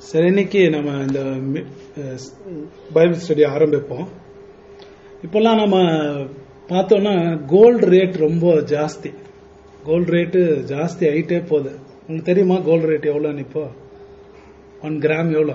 சரி இன்னைக்கு நம்ம இந்த மி- அஹ் பைபிள் ஸ்டடி ஆரம்பிப்போம் இப்போல்லாம் நம்ம பார்த்தோம்னா கோல்டு ரேட் ரொம்ப ஜாஸ்தி கோல்டு ரேட்டு ஜாஸ்தி ஆயிட்டே போகுது உங்களுக்கு தெரியுமா கோல்டு ரேட் எவ்வளோன்னு இப்போ ஒன் கிராம் எவ்வளோ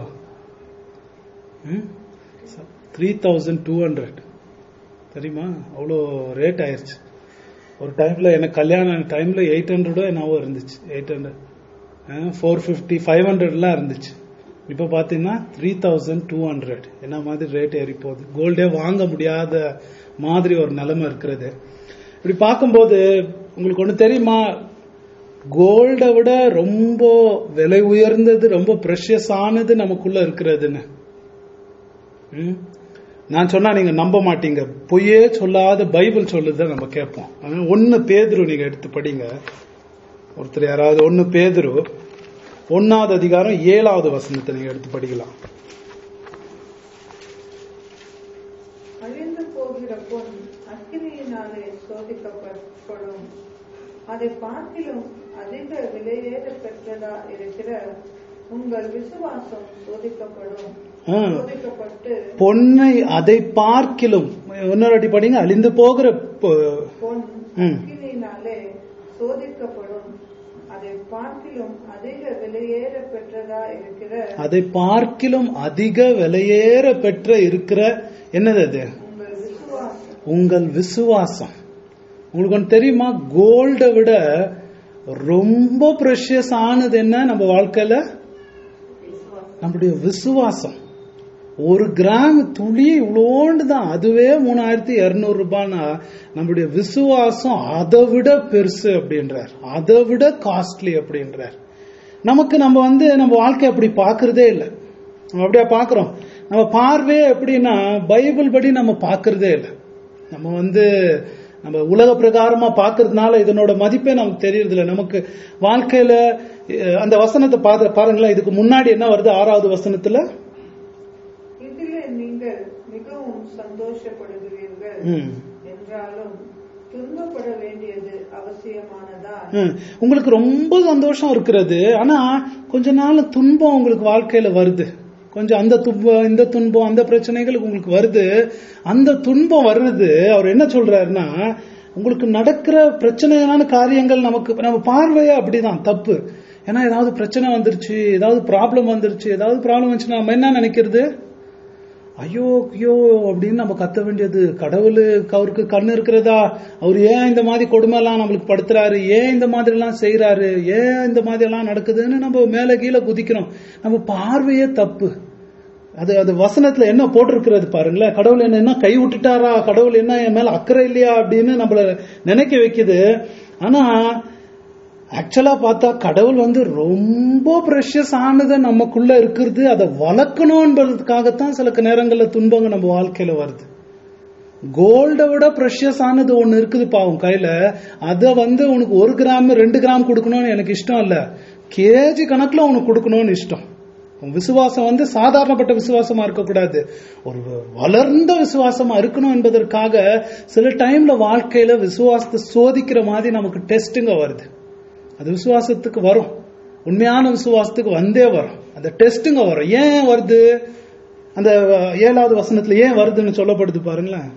த்ரீ தௌசண்ட் டூ ஹண்ட்ரட் தெரியுமா அவ்வளோ ரேட் ஆயிருச்சு ஒரு டைம்ல எனக்கு கல்யாணம் டைம்ல எயிட் ஹண்ட்ரடோ என்னவோ இருந்துச்சு eight hundred four fifty five ஹண்ட்ரட்லாம் இருந்துச்சு இப்போ பார்த்தீங்கன்னா த்ரீ தௌசண்ட் டூ ஹண்ட்ரட் என்ன மாதிரி ரேட் ஏறி போகுது கோல்டே வாங்க முடியாத மாதிரி ஒரு நிலைமை இருக்கிறது இப்படி பார்க்கும்போது உங்களுக்கு ஒன்று தெரியுமா கோல்டை விட ரொம்ப விலை உயர்ந்தது ரொம்ப ப்ரெஷியஸ் ஆனது நமக்குள்ள இருக்கிறதுன்னு ம்? நான் சொன்னா நீங்க நம்ப மாட்டீங்க பொய்யே சொல்லாத பைபிள் சொல்லுதான் நம்ம கேட்போம் ஆனா, ஒன்னு பேதுரு நீங்க எடுத்து படிங்க ஒருத்தர் யாராவது ஒன்னு பேதுரு ஒன்னாவது அதிகாரம் ஏழாவது வசனத்தை நீங்க எடுத்து படிக்கலாம் அழிந்து போகிற பொன் அக்கினியினாலே சோதிக்கப்படும் அதை பார்க்கிலும் அதிக விலையேற பெற்றதா இருக்கிற உங்கள் விசுவாசம் சோதிக்கப்படும் ஆ. சோதிக்கப்பட்டு பொன்னை அதை பார்க்கிலும் இன்னொரு அடி படிங்க அழிந்து போகிற பொ- பொன் ம். அக்கினியினாலே சோதிக்கப்படும் அதை பார்க்கிலும் அதிக விலையேற பெற்றதா இருக்கிற அதை பார்க்கிலும் அதிக விலையேற பெற்ற இருக்கிற என்னது அது உங்கள் விசுவாசம் உங்கள் விசுவாசம் உங்களுக்கு ஒன்று தெரியுமா கோல்டை விட ரொம்ப ப்ரெஷியஸ் ஆனது என்ன நம்ம வாழ்க்கையில நம்முடைய விசுவாசம் ஒரு கிராம் துளி இவ்வளோண்டு தான் அதுவே மூணாயிரத்தி இருநூறு ரூபாய்னா நம்முடைய விசுவாசம் அதை விட பெருசு அப்படின்றார் அதை விட காஸ்ட்லி அப்படின்றார் நமக்கு நம்ம வந்து நம்ம வாழ்க்கை அப்படி பார்க்கறதே இல்லை நம்ம அப்படியே பார்க்கறோம் நம்ம பார்வையே எப்படின்னா பைபிள் படி நம்ம பார்க்கறதே இல்லை நம்ம வந்து நம்ம உலக பிரகாரமா பார்க்கறதுனால இதனோட மதிப்பே நமக்கு தெரியறது இல்லை நமக்கு வாழ்க்கையில அஹ், அந்த வசனத்தை பாரு பாருங்களேன் இதுக்கு முன்னாடி என்ன வருது ஆறாவது வசனத்துல இதிலே நீங்கள் மிகவும் சந்தோஷப்படுகிறீர்கள் ம். என்றாலும் துன்பப்பட வேண்டியது அவசியமானதா ம். உங்களுக்கு ரொம்ப சந்தோஷம் இருக்கிறது ஆனா கொஞ்ச நாள் துன்பம் உங்களுக்கு வாழ்க்கையில வருது கொஞ்சம் அந்த துன்பம் இந்த துன்பம் அந்த பிரச்சனைகள் உங்களுக்கு வருது அந்த துன்பம் வர்றது அவர் என்ன சொல்றாருன்னா உங்களுக்கு நடக்கிற பிரச்சனையான காரியங்கள் நமக்கு நம்ம பார்வையே அப்படிதான் தப்பு ஏன்னா ஏதாவது பிரச்சனை வந்துருச்சு ஏதாவது ப்ராப்ளம் வந்துருச்சு ஏதாவது ப்ராப்ளம் வந்துச்சுன்னா நம்ம என்ன நினைக்கிறது ஐயோ ஐயோ அப்படின்னு நம்ம கத்த வேண்டியது கடவுளுக்கு அவருக்கு கண்ணு இருக்கிறதா அவர் ஏன் இந்த மாதிரி கொடுமைலாம் நம்மளுக்கு படுத்துறாரு ஏன் இந்த மாதிரி எல்லாம் செய்யறாரு ஏன் இந்த மாதிரி எல்லாம் நடக்குதுன்னு நம்ம மேல கீழே குதிக்கிறோம் நம்ம பார்வையே தப்பு அது அது வசனத்துல என்ன போட்டிருக்கிறது பாருங்களேன் கடவுள் என்ன என்ன கை விட்டுட்டாரா கடவுள் என்ன என் மேல அக்கறை இல்லையா அப்படின்னு நம்மள நினைக்க வைக்குது ஆனா ஆக்சுவலா பார்த்தா கடவுள் வந்து ரொம்ப ப்ரெஷியஸ் ஆனதை நமக்குள்ள இருக்கிறது அதை வளர்க்கணும்ன்றதுக்காகத்தான் சில நேரங்கள்ல துன்பங்கள் நம்ம வாழ்க்கையில வருது கோல்டை விட ப்ரெஷியஸ் ஆனது ஒண்ணு இருக்குது பாவம் கையில அத வந்து உனக்கு ஒரு கிராம் ரெண்டு கிராம் கொடுக்கணும்னு எனக்கு இஷ்டம் இல்ல கேஜி கணக்குல உனக்கு கொடுக்கணும்னு இஷ்டம் உன் விசுவாசம் வந்து சாதாரணப்பட்ட விசுவாசமா இருக்கக்கூடாது ஒரு வளர்ந்த விசுவாசமா இருக்கணும் என்பதற்காக சில டைம்ல வாழ்க்கையில விசுவாசத்தை சோதிக்கிற மாதிரி நமக்கு டெஸ்ட்டுங்க வருது அது விசுவாசத்துக்கு வரும் உண்மையான விசுவாசத்துக்கு வந்தே வரும் அந்த டெஸ்ட்டுங்க வரும் ஏன் வருது அந்த ஏழாவது வசனத்துல ஏன் வருதுன்னு சொல்லப்படுது பாருங்களேன்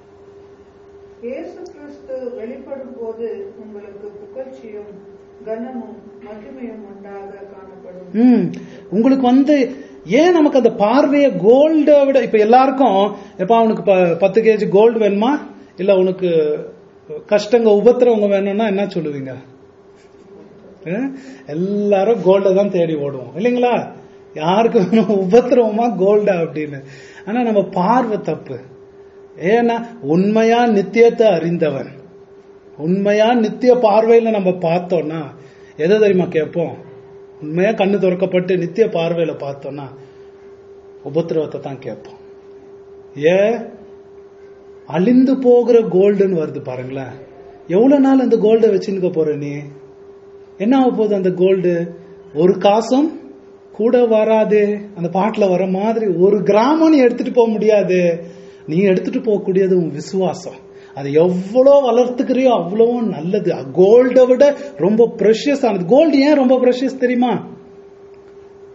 இயேசு கிறிஸ்து வெளிப்படும் போது உங்களுக்கு புகழ்ச்சியும் கனமும் மகிமையும் உண்டாக காணப்படும் ம் உங்களுக்கு வந்து ஏன் நமக்கு அந்த பார்வையை கோல்டை விட இப்ப எல்லாருக்கும் எப்ப அவனுக்கு ப- பத்து கேஜி கோல்டு வேணுமா இல்ல உனக்கு கஷ்டங்க உபத்திரவங்க வேணும்னா என்ன சொல்லுவீங்க அஹ்? எல்லாரும் கோல்டை தான் தேடி ஓடுவோம் இல்லைங்களா யாருக்கு வேணும் உபத்திரவமா கோல்டா அப்படின்னு ஆனா நம்ம பார்வை தப்பு ஏன்னா உண்மையா நித்தியத்தை அறிந்தவன் உண்மையா நித்திய பார்வையில நம்ம பார்த்தோம்னா எதை தெரியுமா கேட்போம் உண்மையா கண்ணு திறக்கப்பட்டு நித்திய பார்வையில பார்த்தோம்னா உபத்திரவத்தை தான் கேட்போம் ஏன் அழிந்து போகிற கோல்டுன்னு வருது பாருங்களேன் எவ்வளவு நாள் அந்த கோல்டை வச்சுக்க போற நீ என்ன ஆக போகுது அந்த கோல்டு ஒரு காசும் கூட வராது அந்த பாட்டுல வர மாதிரி ஒரு கிராமம் நீ எடுத்துட்டு போக முடியாது நீ எடுத்துட்டு போகக்கூடியது உன் விசுவாசம் அதை எவ்வளோ வளர்த்துக்கிறியோ அவ்வளோ நல்லது கோல்டை விட ரொம்ப ப்ரெஷியஸ் ஆனது கோல்டு ஏன் ரொம்ப ப்ரெஷியஸ் தெரியுமா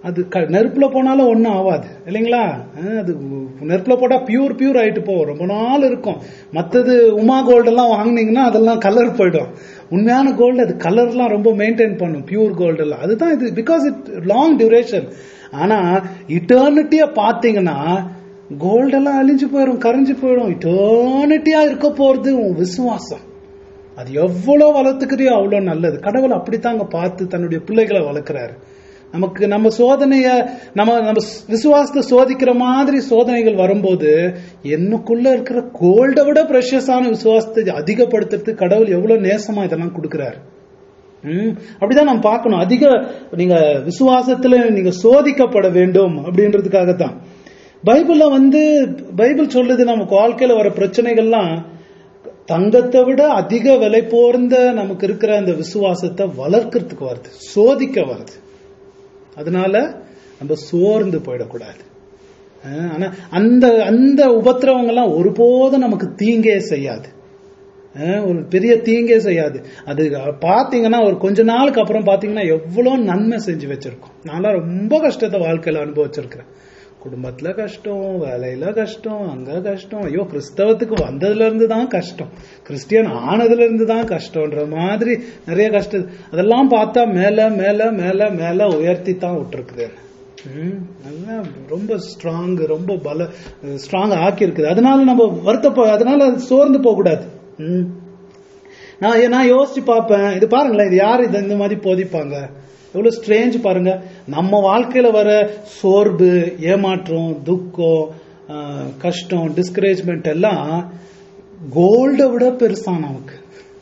அது க- நெருப்புல போனாலும் ஒன்றும் ஆகாது இல்லைங்களா அஹ் அது நெருப்புல போட்டா பியூர் பியூர் ஆயிட்டு போகும் ரொம்ப நாள் இருக்கும் மற்றது உமா கோல்டு எல்லாம் வாங்குனீங்கன்னா அதெல்லாம் கலர் போயிடும் உண்மையான கோல்டு அது கலர்லாம் ரொம்ப மெயின்டைன் பண்ணும் பியூர் கோல்டு எல்லாம் அதுதான் இது பிகாஸ் இட் லாங் டியூரேஷன் ஆனா இட்டர்னிட்டிய பாத்தீங்கன்னா கோல்டெல்லாம் அழிஞ்சு போயிடும் கரைஞ்சு போயிடும் இட்டர்னிட்டியா இருக்க போறது உன் விசுவாசம் அது எவ்வளவு வளர்த்துக்கிறியோ அவ்வளவு நல்லது கடவுள் அப்படித்தாங்க பார்த்து தன்னுடைய பிள்ளைகளை வளர்க்கிறாரு நமக்கு நம்ம சோதனைய நம்ம நம்ம விசுவாசத்தை சோதிக்கிற மாதிரி சோதனைகள் வரும்போது என்னுக்குள்ள இருக்கிற கோல்டை விட பிரஷஸான விசுவாசத்தை அதிகப்படுத்துறதுக்கு கடவுள் எவ்வளவு நேசமா இதெல்லாம் கொடுக்கிறாரு ம், அப்படிதான் நம்ம பார்க்கணும் அதிக நீங்க விசுவாசத்துல நீங்க சோதிக்கப்பட வேண்டும் அப்படின்றதுக்காகத்தான் பைபிள்ல வந்து பைபிள் சொல்லுது நமக்கு வாழ்க்கையில வர பிரச்சனைகள்லாம் தங்கத்தை விட அதிக விலை போர்ந்த நமக்கு இருக்கிற அந்த விசுவாசத்தை வளர்க்கறதுக்கு வருது சோதிக்க வருது அதனால நம்ம சோர்ந்து போயிடக்கூடாது அஹ் ஆனா அந்த அந்த உபத்திரவங்கள்லாம் ஒருபோதும் நமக்கு தீங்கே செய்யாது அஹ் ஒரு பெரிய தீங்கே செய்யாது அது பாத்தீங்கன்னா ஒரு கொஞ்ச நாளுக்கு அப்புறம் பாத்தீங்கன்னா எவ்வளவு நன்மை செஞ்சு வச்சிருக்கோம் நான்லாம் ரொம்ப கஷ்டத்தை வாழ்க்கையில அனுபவிச்சிருக்கிறேன் குடும்பத்துல கஷ்டம் வேலையில கஷ்டம் அங்க கஷ்டம் ஐயோ கிறிஸ்தவத்துக்கு வந்ததுல இருந்து தான் கஷ்டம் கிறிஸ்டியன் ஆனதுல இருந்து தான் கஷ்டம்ன்ற மாதிரி நிறைய கஷ்டம் அதெல்லாம் பார்த்தா மேல மேல மேல மேல உயர்த்தி தான் விட்டுருக்குது ம், நல்லா ரொம்ப ஸ்ட்ராங் ரொம்ப பல ஸ்ட்ராங் ஆக்கி இருக்குது அதனால நம்ம வருத்தப்போ அதனால சோர்ந்து போக கூடாது ம். நான் நான் யோசிச்சு பார்ப்பேன் இது பாருங்களேன் இது யார் இது இந்த மாதிரி போதிப்பாங்க எவ்வளவு ஸ்ட்ரேஞ்ச் பாருங்க நம்ம வாழ்க்கையில வர சோர்வு ஏமாற்றம் துக்கம் ஆஹ், கஷ்டம் டிஸ்கரேஜ்மெண்ட் எல்லாம் கோல்டை விட பெருசா நமக்கு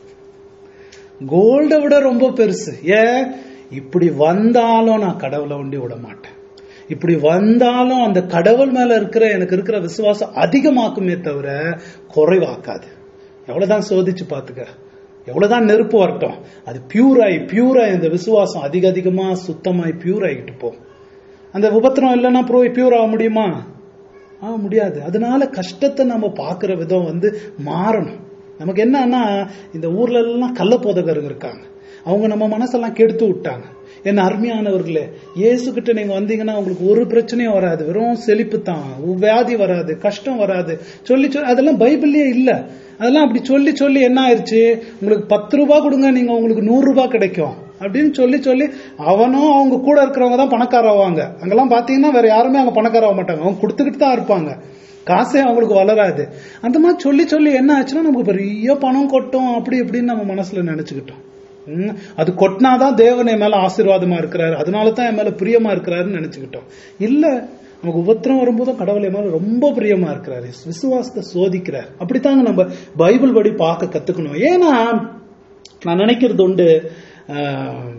கோல்டை விட ரொம்ப பெருசு ஏன் இப்படி வந்தாலும் நான் கடவுளை ஒண்டி விட மாட்டேன் இப்படி வந்தாலும் அந்த கடவுள் மேல இருக்கிற எனக்கு இருக்கிற விசுவாசம் அதிகமாக்குமே தவிர குறைவாக்காது எவ்வளவுதான் சோதிச்சு பாத்துக்க எவ்வளவுதான் நெருப்பு வரட்டும் அது பியூராய் பியூராய் அந்த விசுவாசம் அதிக அதிகமா சுத்தமாய் பியூர் ஆகிட்டு போகும் அந்த உபத்திரம் இல்லைன்னா ப்ரோ பியூர் ஆக முடியுமா ஆக முடியாது அதனால கஷ்டத்தை நம்ம பார்க்கிற விதம் வந்து மாறணும் நமக்கு என்னன்னா இந்த ஊர்ல எல்லாம் கள்ள போதகருங்க இருக்காங்க அவங்க நம்ம மனசெல்லாம் கெடுத்து விட்டாங்க என்ன அருமையானவர்களே இயேசு கிட்ட நீங்க வந்தீங்கன்னா உங்களுக்கு ஒரு பிரச்சனையும் வராது வெறும் செழிப்பு தான் வியாதி வராது கஷ்டம் வராது சொல்லி சொல்லி அதெல்லாம் பைபிள்லயே இல்ல அதெல்லாம் அப்படி சொல்லி சொல்லி என்ன ஆயிருச்சு உங்களுக்கு பத்து ரூபாய் கொடுங்க நீங்க உங்களுக்கு நூறு ரூபாய் கிடைக்கும் அப்படின்னு சொல்லி சொல்லி அவனும் அவங்க கூட இருக்கிறவங்க தான் பணக்காரவாங்க அங்கெல்லாம் பாத்தீங்கன்னா வேற யாருமே அங்க பணக்கார ஆக மாட்டாங்க அவங்க கொடுத்துக்கிட்டு தான் இருப்பாங்க காசே அவங்களுக்கு வளராது அந்த மாதிரி சொல்லி சொல்லி என்ன ஆச்சுன்னா நமக்கு பெரிய பணம் கொட்டும் அப்படி இப்படின்னு நம்ம மனசுல நினைச்சுக்கிட்டோம் ம், அது கொட்டினாதான் தேவன் என் மேல ஆசீர்வாதமா இருக்கிறாரு அதனால தான் என் மேல பிரியமா இருக்கிறாருன்னு நினைச்சுக்கிட்டோம் இல்ல நமக்கு உபத்திரம் வரும்போதும் கடவுள் என் மேல ரொம்ப பிரியமா இருக்கிறாரு விசுவாசத்தை சோதிக்கிறார் அப்படித்தாங்க நம்ம பைபிள் படி பார்க்க கத்துக்கணும் ஏன்னா நான் நினைக்கிறது உண்டு ஆஹ்,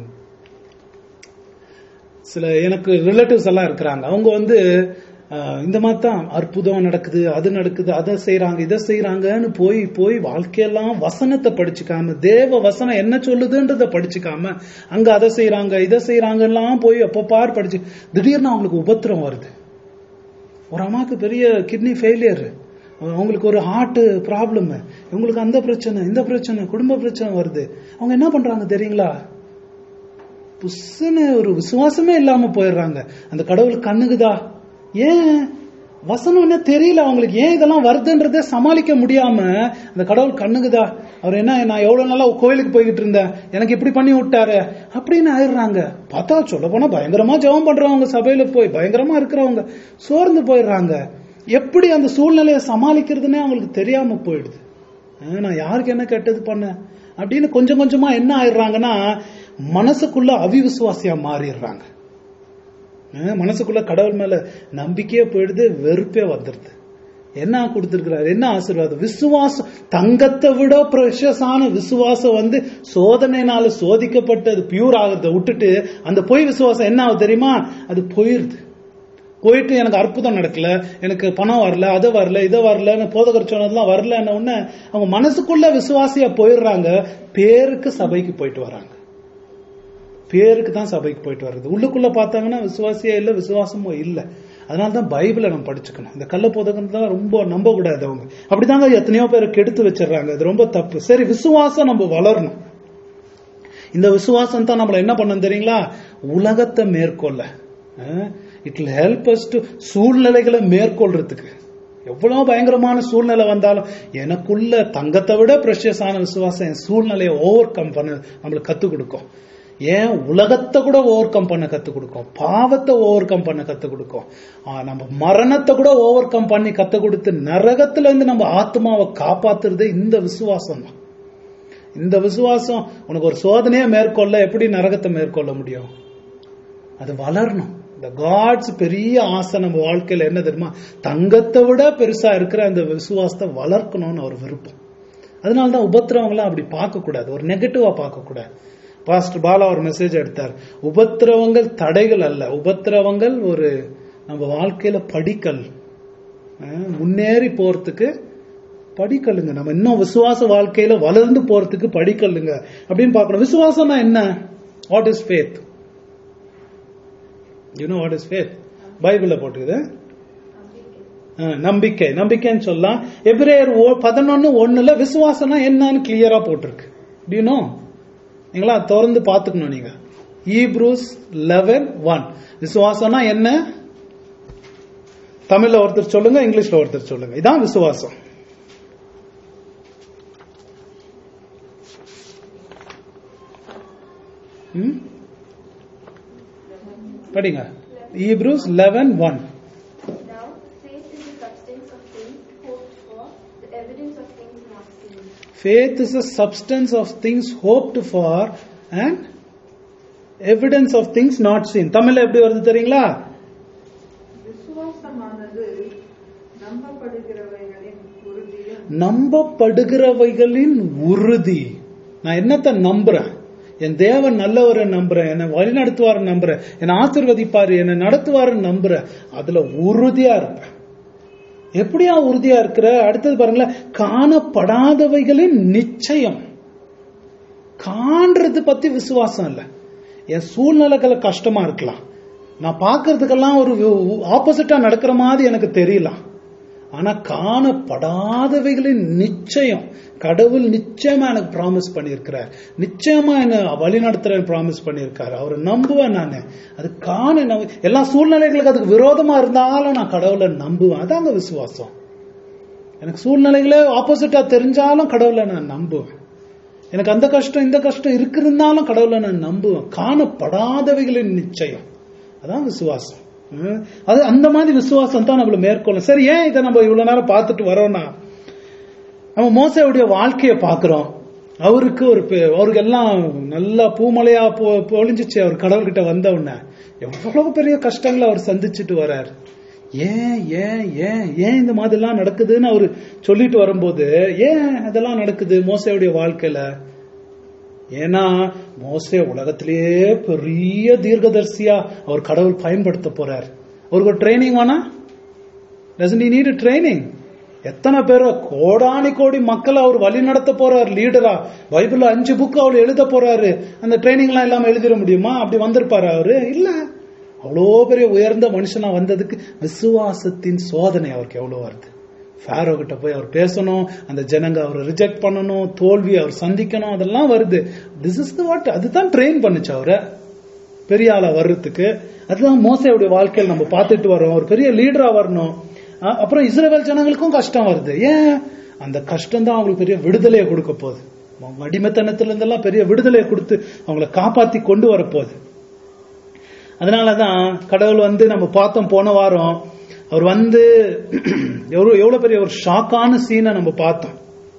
சில எனக்கு ரிலேட்டிவ்ஸ் எல்லாம் இருக்கிறாங்க அவங்க வந்து ஆஹ், இந்த மாதிரி தான் அற்புதம் நடக்குது அது நடக்குது அதை செய்றாங்க இதை செய்றாங்கன்னு போய் போய் வாழ்க்கையெல்லாம் வசனத்தை படிச்சுக்காம தேவ வசனம் என்ன சொல்லுதுன்றத படிச்சுக்காம அங்க அதை செய்றாங்க இதை செய்றாங்கலாம் போய் அப்ப பார் படிச்சு திடீர்னு அவங்களுக்கு உபத்திரம் வருது ஒரு அம்மாவுக்கு பெரிய கிட்னி ஃபெயிலியர் அவங்களுக்கு ஒரு ஹார்ட் ப்ராப்ளம் இவங்களுக்கு அந்த பிரச்சனை இந்த பிரச்சனை குடும்ப பிரச்சனை வருது அவங்க என்ன பண்றாங்க தெரியுங்களா புஸ்ஸுன்னு ஒரு விசுவாசமே இல்லாம போயிடுறாங்க அந்த கடவுள் கண்ணுக்குதா ஏன் வசனம் என்ன தெரியல அவங்களுக்கு ஏன் இதெல்லாம் வருதுன்றதே சமாளிக்க முடியாம அந்த கடவுள் கண்ணுக்குதா அவர் என்ன நான் எவ்வளவு நாளா கோயிலுக்கு போய்கிட்டு இருந்தேன் எனக்கு இப்படி பண்ணி விட்டாரு அப்படின்னு ஆயிடுறாங்க பார்த்தா சொல்ல போனா பயங்கரமா ஜெபம் பண்றவங்க சபையில போய் பயங்கரமா இருக்கிறவங்க சோர்ந்து போயிடுறாங்க எப்படி அந்த சூழ்நிலையை சமாளிக்கிறதுனே அவங்களுக்கு தெரியாம போயிடுது அஹ் நான் யாருக்கு என்ன கெட்டது பண்ணேன் அப்படின்னு கொஞ்சம் கொஞ்சமா என்ன ஆயிடுறாங்கன்னா மனசுக்குள்ள அவிவிசுவாசியா மாறிடுறாங்க அஹ் மனசுக்குள்ள கடவுள் மேல நம்பிக்கையே போயிடுது வெறுப்பே வந்துடுது என்ன கொடுத்திருக்கிறார் என்ன ஆசீர்வாதம் விசுவாசம் தங்கத்தை விட பிரஷஸான விசுவாசம் வந்து சோதனைனால சோதிக்கப்பட்டு பியூர் ஆகிறத விட்டுட்டு அந்த பொய் விசுவாசம் என்ன ஆகுது தெரியுமா அது போயிருது போயிட்டு எனக்கு அற்புதம் நடக்கல எனக்கு பணம் வரல அது வரல இதை வரல போதகர் சொன்னதெல்லாம் வரலன்ன உடனே அவங்க மனசுக்குள்ள விசுவாசியா போயிடுறாங்க பேருக்கு சபைக்கு போயிட்டு வராங்க பேருக்கு தான் சபைக்கு போயிட்டு வர்றது உள்ளுக்குள்ள பார்த்தாங்கன்னா விசுவாசியா இல்ல விசுவாசமும் இல்ல அதனாலதான் பைபிளை நம்ம படிச்சுக்கணும் இந்த கள்ள போதகம் தான் ரொம்ப நம்ப கூடாது அவங்க அப்படிதாங்க எத்தனையோ பேரை கெடுத்து வச்சிடுறாங்க அது ரொம்ப தப்பு சரி விசுவாசம் நம்ம வளரணும் இந்த விசுவாசம் தான் நம்மள என்ன பண்ணும் தெரியுங்களா உலகத்தை மேற்கொள்ள it will help us to சூழ்நிலைகளை மேற்கொள்றதுக்கு எவ்வளவு பயங்கரமான சூழ்நிலை வந்தாலும் எனக்குள்ள தங்கத்தை விட ப்ரெஷியஸான விசுவாசம் என் சூழ்நிலையை ஓவர் கம் பண்ண நம்மளுக்கு கத்துக் கொடுக்கும் ஏன் உலகத்தை கூட ஓவர் கம் பண்ண கத்து கொடுக்கும் பாவத்தை ஓவர் கம் பண்ண கத்து கொடுக்கும் ஆ, நம்ம மரணத்தை கூட ஓவர் கம் பண்ணி கத்து கொடுத்து நரகத்துல இருந்து நம்ம ஆத்மாவை காப்பாத்துறது இந்த விசுவாசம் தான் இந்த விசுவாசம் உனக்கு ஒரு சோதனையை மேற்கொள்ள எப்படி நரகத்தை மேற்கொள்ள முடியும் அது வளரணும் இந்த காட்ஸ் பெரிய ஆசை நம்ம வாழ்க்கையில என்ன தெரியுமா தங்கத்தை விட பெருசா இருக்கிற அந்த விசுவாசத்தை வளர்க்கணும்னு ஒரு விருப்பம் அதனாலதான் உபத்திரவங்களாம் அப்படி பார்க்க கூடாது ஒரு நெகட்டிவா பார்க்க கூடாது பாஸ்டர் பாலா ஒரு மெசேஜ் எடுத்தார் உபத்திரவங்கள் தடைகள் அல்ல உபத்திரவங்கள் ஒரு நம்ம வாழ்க்கையில படிக்கல் அஹ், முன்னேறி போறதுக்கு படிக்கல்லுங்க நம்ம இன்னும் விசுவாச வாழ்க்கையில வளர்ந்து போறதுக்கு படிக்கல்லுங்க அப்படின்னு பார்க்கணும் விசுவாசம்னா என்ன what is faith you know what is faith பைபிள்ல போட்டுக்குது அஹ், நம்பிக்கை நம்பிக்கைன்னு சொல்லலாம் எபிரேயர் பதினொன்னு ஒண்ணுல விசுவாசம்னா என்னன்னு கிளியரா போட்டிருக்கு டியூனோ நீங்களா திறந்து பார்த்துக்கணும் நீங்க ஈப்ரூஸ் லெவன் ஒன் விசுவாசம்னா என்ன தமிழ்ல ஒருத்தர் சொல்லுங்க இங்கிலீஷ்ல ஒருத்தர் சொல்லுங்க இதான் விசுவாசம் ம்? படிங்க Hebrews eleven one Now, faith is the substance of things hoped for, the evidence of things not seen. Faith is a substance of things hoped for and evidence of things not seen. தமிழ்ல எப்படி வருது தெரியுங்களா விசுவாசமானது நம்பப்படுகிறவைகளின் உறுதியும் நம்பப்படுகிறவைகளின் உறுதி நான் என்னத்தை நம்புறேன் என் தேவன் நல்லவரை நம்புறேன் என்னை வழிநடத்துவார் நம்புறேன் என்னை ஆசிர்வதிப்பாரு என்னை நடத்துவாருன்னு நம்புறேன் அதுல உறுதியா இருப்பேன் எப்படியா உறுதியா இருக்கிற அடுத்தது பாருங்களேன் காணப்படாதவைகளின் நிச்சயம் காண்றது பத்தி விசுவாசம் இல்ல என் சூழ்நிலைகளை கஷ்டமா இருக்கலாம் நான் பார்க்கறதுக்கெல்லாம் ஒரு ஆப்போசிட்டா நடக்கிற மாதிரி எனக்கு தெரியலாம் ஆனா காணப்படாதவைகளின் நிச்சயம் கடவுள் நிச்சயமா எனக்கு ப்ராமிஸ் பண்ணியிருக்கிறார் நிச்சயமா என்ன வழி நடத்துறேன் ப்ராமிஸ் பண்ணியிருக்காரு அவரை நம்புவேன் நான் அது காண நம்ப- எல்லா சூழ்நிலைகளுக்கு அதுக்கு விரோதமா இருந்தாலும் நான் கடவுளை நம்புவேன் அதாங்க விசுவாசம் எனக்கு சூழ்நிலைகளே ஆப்போசிட்டா தெரிஞ்சாலும் கடவுளை நான் நம்புவேன் எனக்கு அந்த கஷ்டம் இந்த கஷ்டம் இருக்குதுன்னாலும் கடவுளை நான் நம்புவேன் காணப்படாதவைகளின் நிச்சயம் அதான் விசுவாசம் ம். அது அந்த மாதிரி விசுவாசம் தான் நம்மள மேற்கொள்ளும் சரி ஏன் இதை நம்ம இவ்வளவு நேரம் பார்த்துட்டு வரோம்னா நம்ம மோசையுடைய வாழ்க்கையை பார்க்கிறோம் அவருக்கு ஒரு பெ- அவருக்கு எல்லாம் நல்லா பூமலையா பொ- பொழிஞ்சிச்சு அவர் கடவுள்கிட்ட வந்த உடனே எவ்வளவு பெரிய கஷ்டங்களை அவர் சந்திச்சுட்டு வரார் ஏன் ஏன் ஏன் ஏன் இந்த மாதிரிலாம் நடக்குதுன்னு அவர் சொல்லிட்டு வரும்போது ஏன் இதெல்லாம் நடக்குது மோசையுடைய வாழ்க்கையில ஏன்னா மோசே உலகத்திலேயே பெரிய தீர்க்கதரிசியா அவர் கடவுள் பயன்படுத்த போறார் அவருக்கு ஒரு ட்ரைனிங் வேணா டசன்ட் நீட் ட்ரைனிங் எத்தனை பேர் கோடானி கோடி மக்களை அவர் வழி நடத்த போறார் லீடரா பைபிள்ல அஞ்சு புக் அவர் எழுத போறாரு அந்த ட்ரைனிங் எல்லாம் இல்லாம எழுதிட முடியுமா அப்படி வந்திருப்பாரு அவரு இல்ல அவ்வளோ பெரிய உயர்ந்த மனுஷனா வந்ததுக்கு விசுவாசத்தின் சோதனை அவருக்கு எவ்வளவு வருது ஃபேரோ கிட்ட போய் அவர் பேசணும் அந்த ஜனங்க அவரை ரிஜெக்ட் பண்ணணும் தோல்வி அவர் சந்திக்கணும் அதெல்லாம் வருது திஸ் இஸ் த வாட் அதுதான் ட்ரெயின் பண்ணுச்சு அவரை பெரிய ஆளா வர்றதுக்கு அதுதான் மோசையுடைய வாழ்க்கையில் நம்ம பார்த்துட்டு வரோம் ஒரு பெரிய லீடரா வரணும் அஹ் அப்புறம் இஸ்ரேல் ஜனங்களுக்கும் கஷ்டம் வருது ஏன் அந்த கஷ்டம் தான் அவங்களுக்கு பெரிய விடுதலையை கொடுக்க போகுது அவங்க அடிமைத்தனத்துல இருந்தெல்லாம் பெரிய விடுதலையை கொடுத்து அவங்கள காப்பாத்தி கொண்டு வரப்போகுது அதனாலதான் கடவுள் வந்து நம்ம பார்த்தோம் போன வாரம் அவர் வந்து எவ்வளவு எவ்வளவு பெரிய ஒரு ஷாக்கான சீனை நம்ம பார்த்தோம்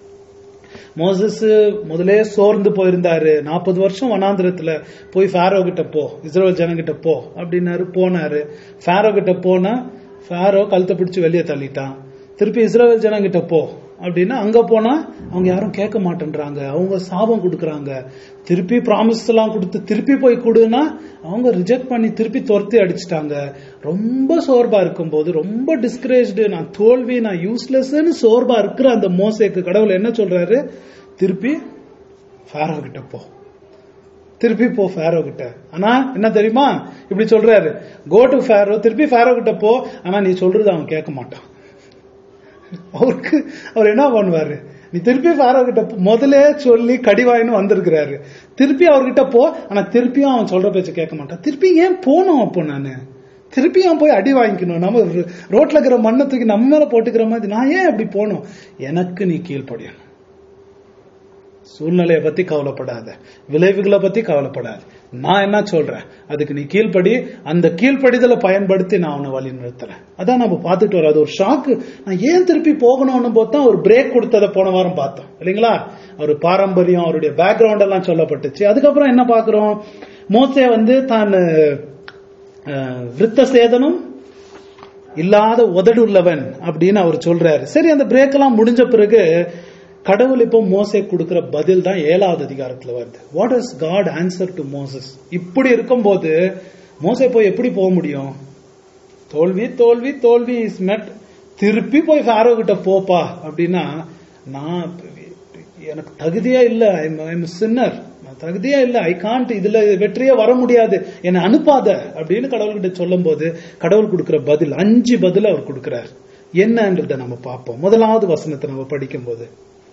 மோசஸ் முதலே சோர்ந்து போயிருந்தாரு நாற்பது வருஷம் வனாந்திரத்துல போய் ஃபேரோ கிட்ட போ இஸ்ரேல் ஜனங்கிட்ட போ அப்படின்னாரு போனாரு ஃபேரோ கிட்ட போனா ஃபேரோ கழுத்தை பிடிச்சு வெளியே தள்ளிட்டான் திருப்பி இஸ்ரேல் ஜனங்கிட்ட போ அப்படின்னா அங்க போனா அவங்க யாரும் கேட்க மாட்டேன்றாங்க அவங்க சாபம் கொடுக்கறாங்க திருப்பி ப்ராமிஸ் எல்லாம் கொடுத்து திருப்பி போய் கொடுன்னா அவங்க ரிஜெக்ட் பண்ணி திருப்பி துரத்தி அடிச்சிட்டாங்க ரொம்ப சோர்வா இருக்கும்போது ரொம்ப டிஸ்கரேஜ்டு நான் தோல்வி நான் யூஸ்லெஸ்ன்னு சோர்வா இருக்கிற அந்த மோசேக்கு கடவுள் என்ன சொல்றாரு திருப்பி ஃபேரோ கிட்ட போ திருப்பி போ ஃபேரோ கிட்ட ஆனா என்ன தெரியுமா இப்படி சொல்றாரு கோ டு ஃபேரோ திருப்பி ஃபேரோ கிட்ட போ ஆனா நீ சொல்றது அவன் கேட்க மாட்டான் அவருக்கு அவர் என்ன பண்ணுவாரு நீ திருப்பி ஃபாரோ கிட்ட போ- முதலே சொல்லி கடிவாயின்னு வந்திருக்கிறாரு திருப்பி அவர்கிட்ட போ ஆனா திருப்பியும் அவன் சொல்ற பேச்ச கேட்க மாட்டான் திருப்பி ஏன் போனோம் அப்போ நானு திருப்பியும் போய் அடி வாங்கிக்கணும் நம்ம ரோட்ல இருக்கிற மண்ணை தூக்கி நம்ம மேல போட்டுக்கிற மாதிரி நான் ஏன் அப்படி போகணும் எனக்கு நீ கீழ்ப்படியணும் சூழ்நிலையை பத்தி கவலைப்படாத விளைவுகளை பத்தி கவலைப்படாத நான் என்ன சொல்றேன் அதுக்கு நீ கீழ்ப்படி அந்த கீழ்ப்படிதலை பயன்படுத்தி நான் அவனை வழி நிறுத்துறேன் அதான் நம்ம பார்த்துட்டு வரோம் அது ஒரு ஷாக்கு நான் ஏன் திருப்பி போகணும்னு பார்த்தா ஒரு பிரேக் கொடுத்ததை போன வாரம் பார்த்தோம் இல்லைங்களா அவர் பாரம்பரியம் அவருடைய பேக்ரவுண்ட் எல்லாம் சொல்லப்பட்டுச்சு அதுக்கப்புறம் என்ன பார்க்கிறோம் மோசே வந்து தான் அஹ், விருத்த சேதனம் இல்லாத உதடு உள்ளவன் அப்படின்னு அவர் சொல்றாரு சரி அந்த பிரேக் எல்லாம் முடிஞ்ச பிறகு கடவுள் இப்போ மோசே கொடுக்கிற பதில் தான் ஏழாவது அதிகாரத்துல வருது what is God answer to Moses இப்படி இருக்கும்போது மோசே போய் எப்படி போக முடியும் தோல்வி தோல்வி தோல்வி இஸ் மெட் திருப்பி போய் ஃபாரோ கிட்ட போப்பா அப்படின்னா நான் எனக்கு தகுதியா இல்ல ஐம் சின்னர் நான் தகுதியா இல்ல ஐ காண்ட் இதுல வெற்றியே வர முடியாது என்னை அனுப்பாத அப்படின்னு கடவுள்கிட்ட சொல்லும் போது கடவுள் கொடுக்கிற பதில் அஞ்சு பதில் அவர் கொடுக்கிறார் என்னன்றதை நம்ம பார்ப்போம் முதலாவது வசனத்தை நம்ம படிக்கும்போது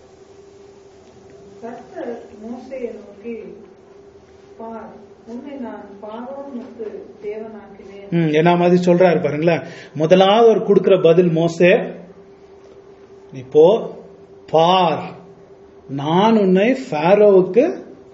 கர்த்தர் மோசேயை நோக்கி பார் உன்னை நான் பார்வோனுக்கு தேவனாக்கினேன் ம், என்ன மாதிரி சொல்றாரு பாருங்களேன் முதலாவது அவர் கொடுக்கிற பதில் மோசே நீ போ பார் நான் உன்னை ஃபாரோவுக்கு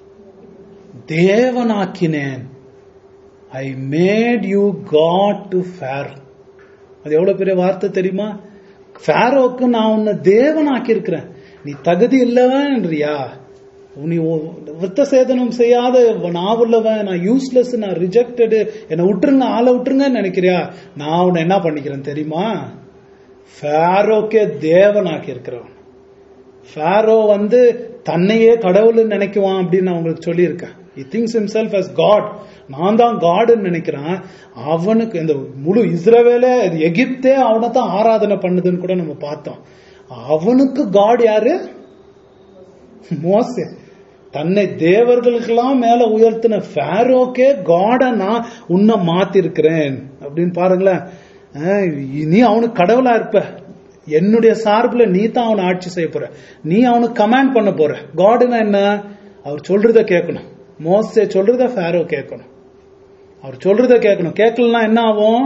தேவனாக்கினேன் I made you God to Pharaoh அது எவ்வளவு பெரிய வார்த்தை தெரியுமா ஃபேரோவுக்கு நான் உன்னை தேவனாக்கி இருக்கிறேன் நீ தகுதி இல்லவன்றியா நீ ஒ- விருத்த சேதனம் செய்யாத நான் உள்ளவன் நான் யூஸ்லெஸ் நான் ரிஜெக்டடு என்னை விட்டுருங்க ஆளை விட்டுருங்கன்னு நினைக்கிறியா நான் உன்னை என்ன பண்ணிக்கிறேன் தெரியுமா ஃபேரோக்கே தேவனாக்கி இருக்கிறவன் ஃபேரோ வந்து தன்னையே கடவுள்னு நினைக்குவான் அப்படின்னு நான் உங்களுக்கு சொல்லியிருக்கேன் he thinks himself as God நான் தான் காடுன்னு நினைக்கிறான் அவனுக்கு இந்த முழு இஸ்ரவேலே இது எகிப்தே அவனை தான் ஆராதனை பண்ணுதுன்னு கூட நம்ம பார்த்தோம் அவனுக்கு காட் யாரு மோசே தன்னை தேவர்களுக்கெல்லாம் மேல உயர்த்தின ஃபேரோக்கே காட நான் உன்னை மாத்திருக்கிறேன் அப்படின்னு பாருங்களேன் அஹ் நீ அவனுக்கு கடவுளா இருப்ப என்னுடைய சார்புல நீ தான் அவனை ஆட்சி செய்ய போற நீ அவனுக்கு கமாண்ட் பண்ண போற காடுனா என்ன அவர் சொல்றத கேட்கணும் மோசே சொல்றத ஃபேரோ கேட்கணும் அவர் சொல்றத கேட்கணும் கேட்கலன்னா என்ன ஆகும்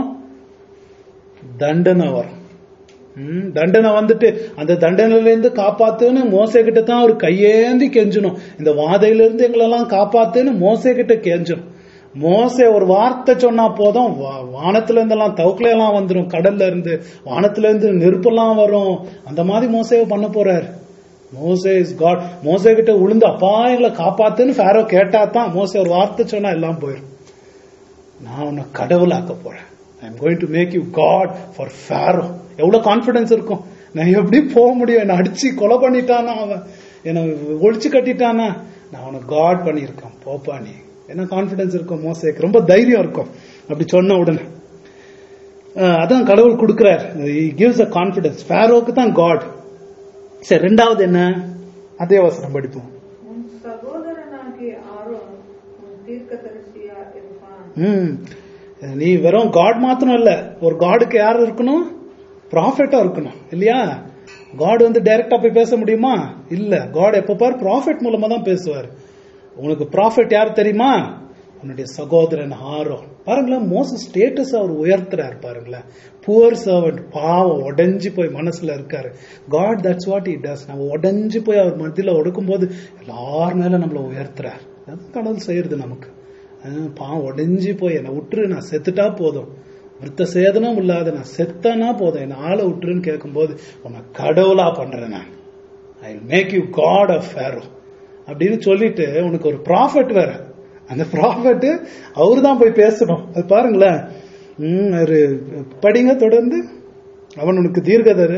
தண்டனை வரும் ம், தண்டனை வந்துட்டு அந்த தண்டனையில இருந்து காப்பாத்துன்னு மோசே கிட்ட தான் அவர் கையேந்தி கெஞ்சணும் இந்த வாதையில இருந்து எங்களெல்லாம் காப்பாத்துன்னு மோசே கிட்ட கெஞ்சணும் மோசே ஒரு வார்த்தை சொன்னா போதும் வா- வானத்துல இருந்தெல்லாம் தவுக்கல எல்லாம் வந்துடும் கடல்ல இருந்து வானத்துல இருந்து நெருப்பெல்லாம் வரும் அந்த மாதிரி மோசேவை பண்ண போறாரு மோசே இஸ் காட் மோசே கிட்ட உளுந்து அப்பா எங்களை காப்பாத்துன்னு ஃபேரோ கேட்டா தான் மோசே ஒரு வார்த்தை சொன்னா எல்லாம் போயிடும் நான் உன்னை கடவுளாக்க போறேன் I am going to make you God for Pharaoh எவ்வளவு கான்பிடன்ஸ் இருக்கும் நான் எப்படி போக முடியும் என்னை அடிச்சு கொலை பண்ணிட்டானா அவன் என்னை ஒழிச்சு கட்டிட்டானா நான் அவனை காட் பண்ணியிருக்கேன் போப்பா நீ என்ன கான்பிடன்ஸ் இருக்கும் மோசேக்கு ரொம்ப தைரியம் இருக்கும் அப்படி சொன்ன உடனே அஹ் அதான் கடவுள் கொடுக்கிறார் கிவ்ஸ் அ கான்பிடன்ஸ் ஃபேரோக்கு தான் காட் சரி ரெண்டாவது என்ன அதே வசனம் படிப்போம் உன் சகோதரனாகிய ஆரோன் உன் தீர்க்கதரிசியா இருப்பான் ம் நீ வெறும் காட் மாத்திரம் இல்ல ஒரு காடுக்கு யார் இருக்கணும் ப்ராஃபிட்டா இருக்கணும் இல்லையா காட் வந்து டைரக்டா போய் பேச முடியுமா இல்ல காட் எப்ப பாரு ப்ராஃபிட் மூலமா தான் பேசுவார் உனக்கு ப்ராஃபிட் யார் தெரியுமா உன்னுடைய சகோதரன் ஹாரோ பாருங்களேன் மோச ஸ்டேட்டஸ் அவர் உயர்த்துறாரு பாருங்களேன் புவர் சர்வன்ட் பாவம் உடைஞ்சு போய் மனசுல இருக்காரு God that's what he does நம்ம உடைஞ்சு போய் அவர் மத்தியில ஒடுக்கும் போது எல்லார் மேல நம்மள உயர்த்துறாரு அது கடவுள் செய்யறது நமக்கு அஹ் பாவம் உடைஞ்சு போய் என்னை விட்டுரு நான் செத்துட்டா போதும் விருத்த சேதனம் இல்லாத நான் செத்தனா போதும் என்னை ஆளை விட்டுருன்னு கேட்கும்போது உன்னை கடவுளா பண்றேன் நான் I make you God of Pharaoh அப்படின்னு சொல்லிட்டு உனக்கு ஒரு ப்ராஃபிட் வேற அந்த ப்ராஃபிட் அவரு தான் போய் பேசணும் அது பாருங்களேன் ம், அவரு படிங்க தொடர்ந்து அவன் உனக்கு தீர்க்கதரு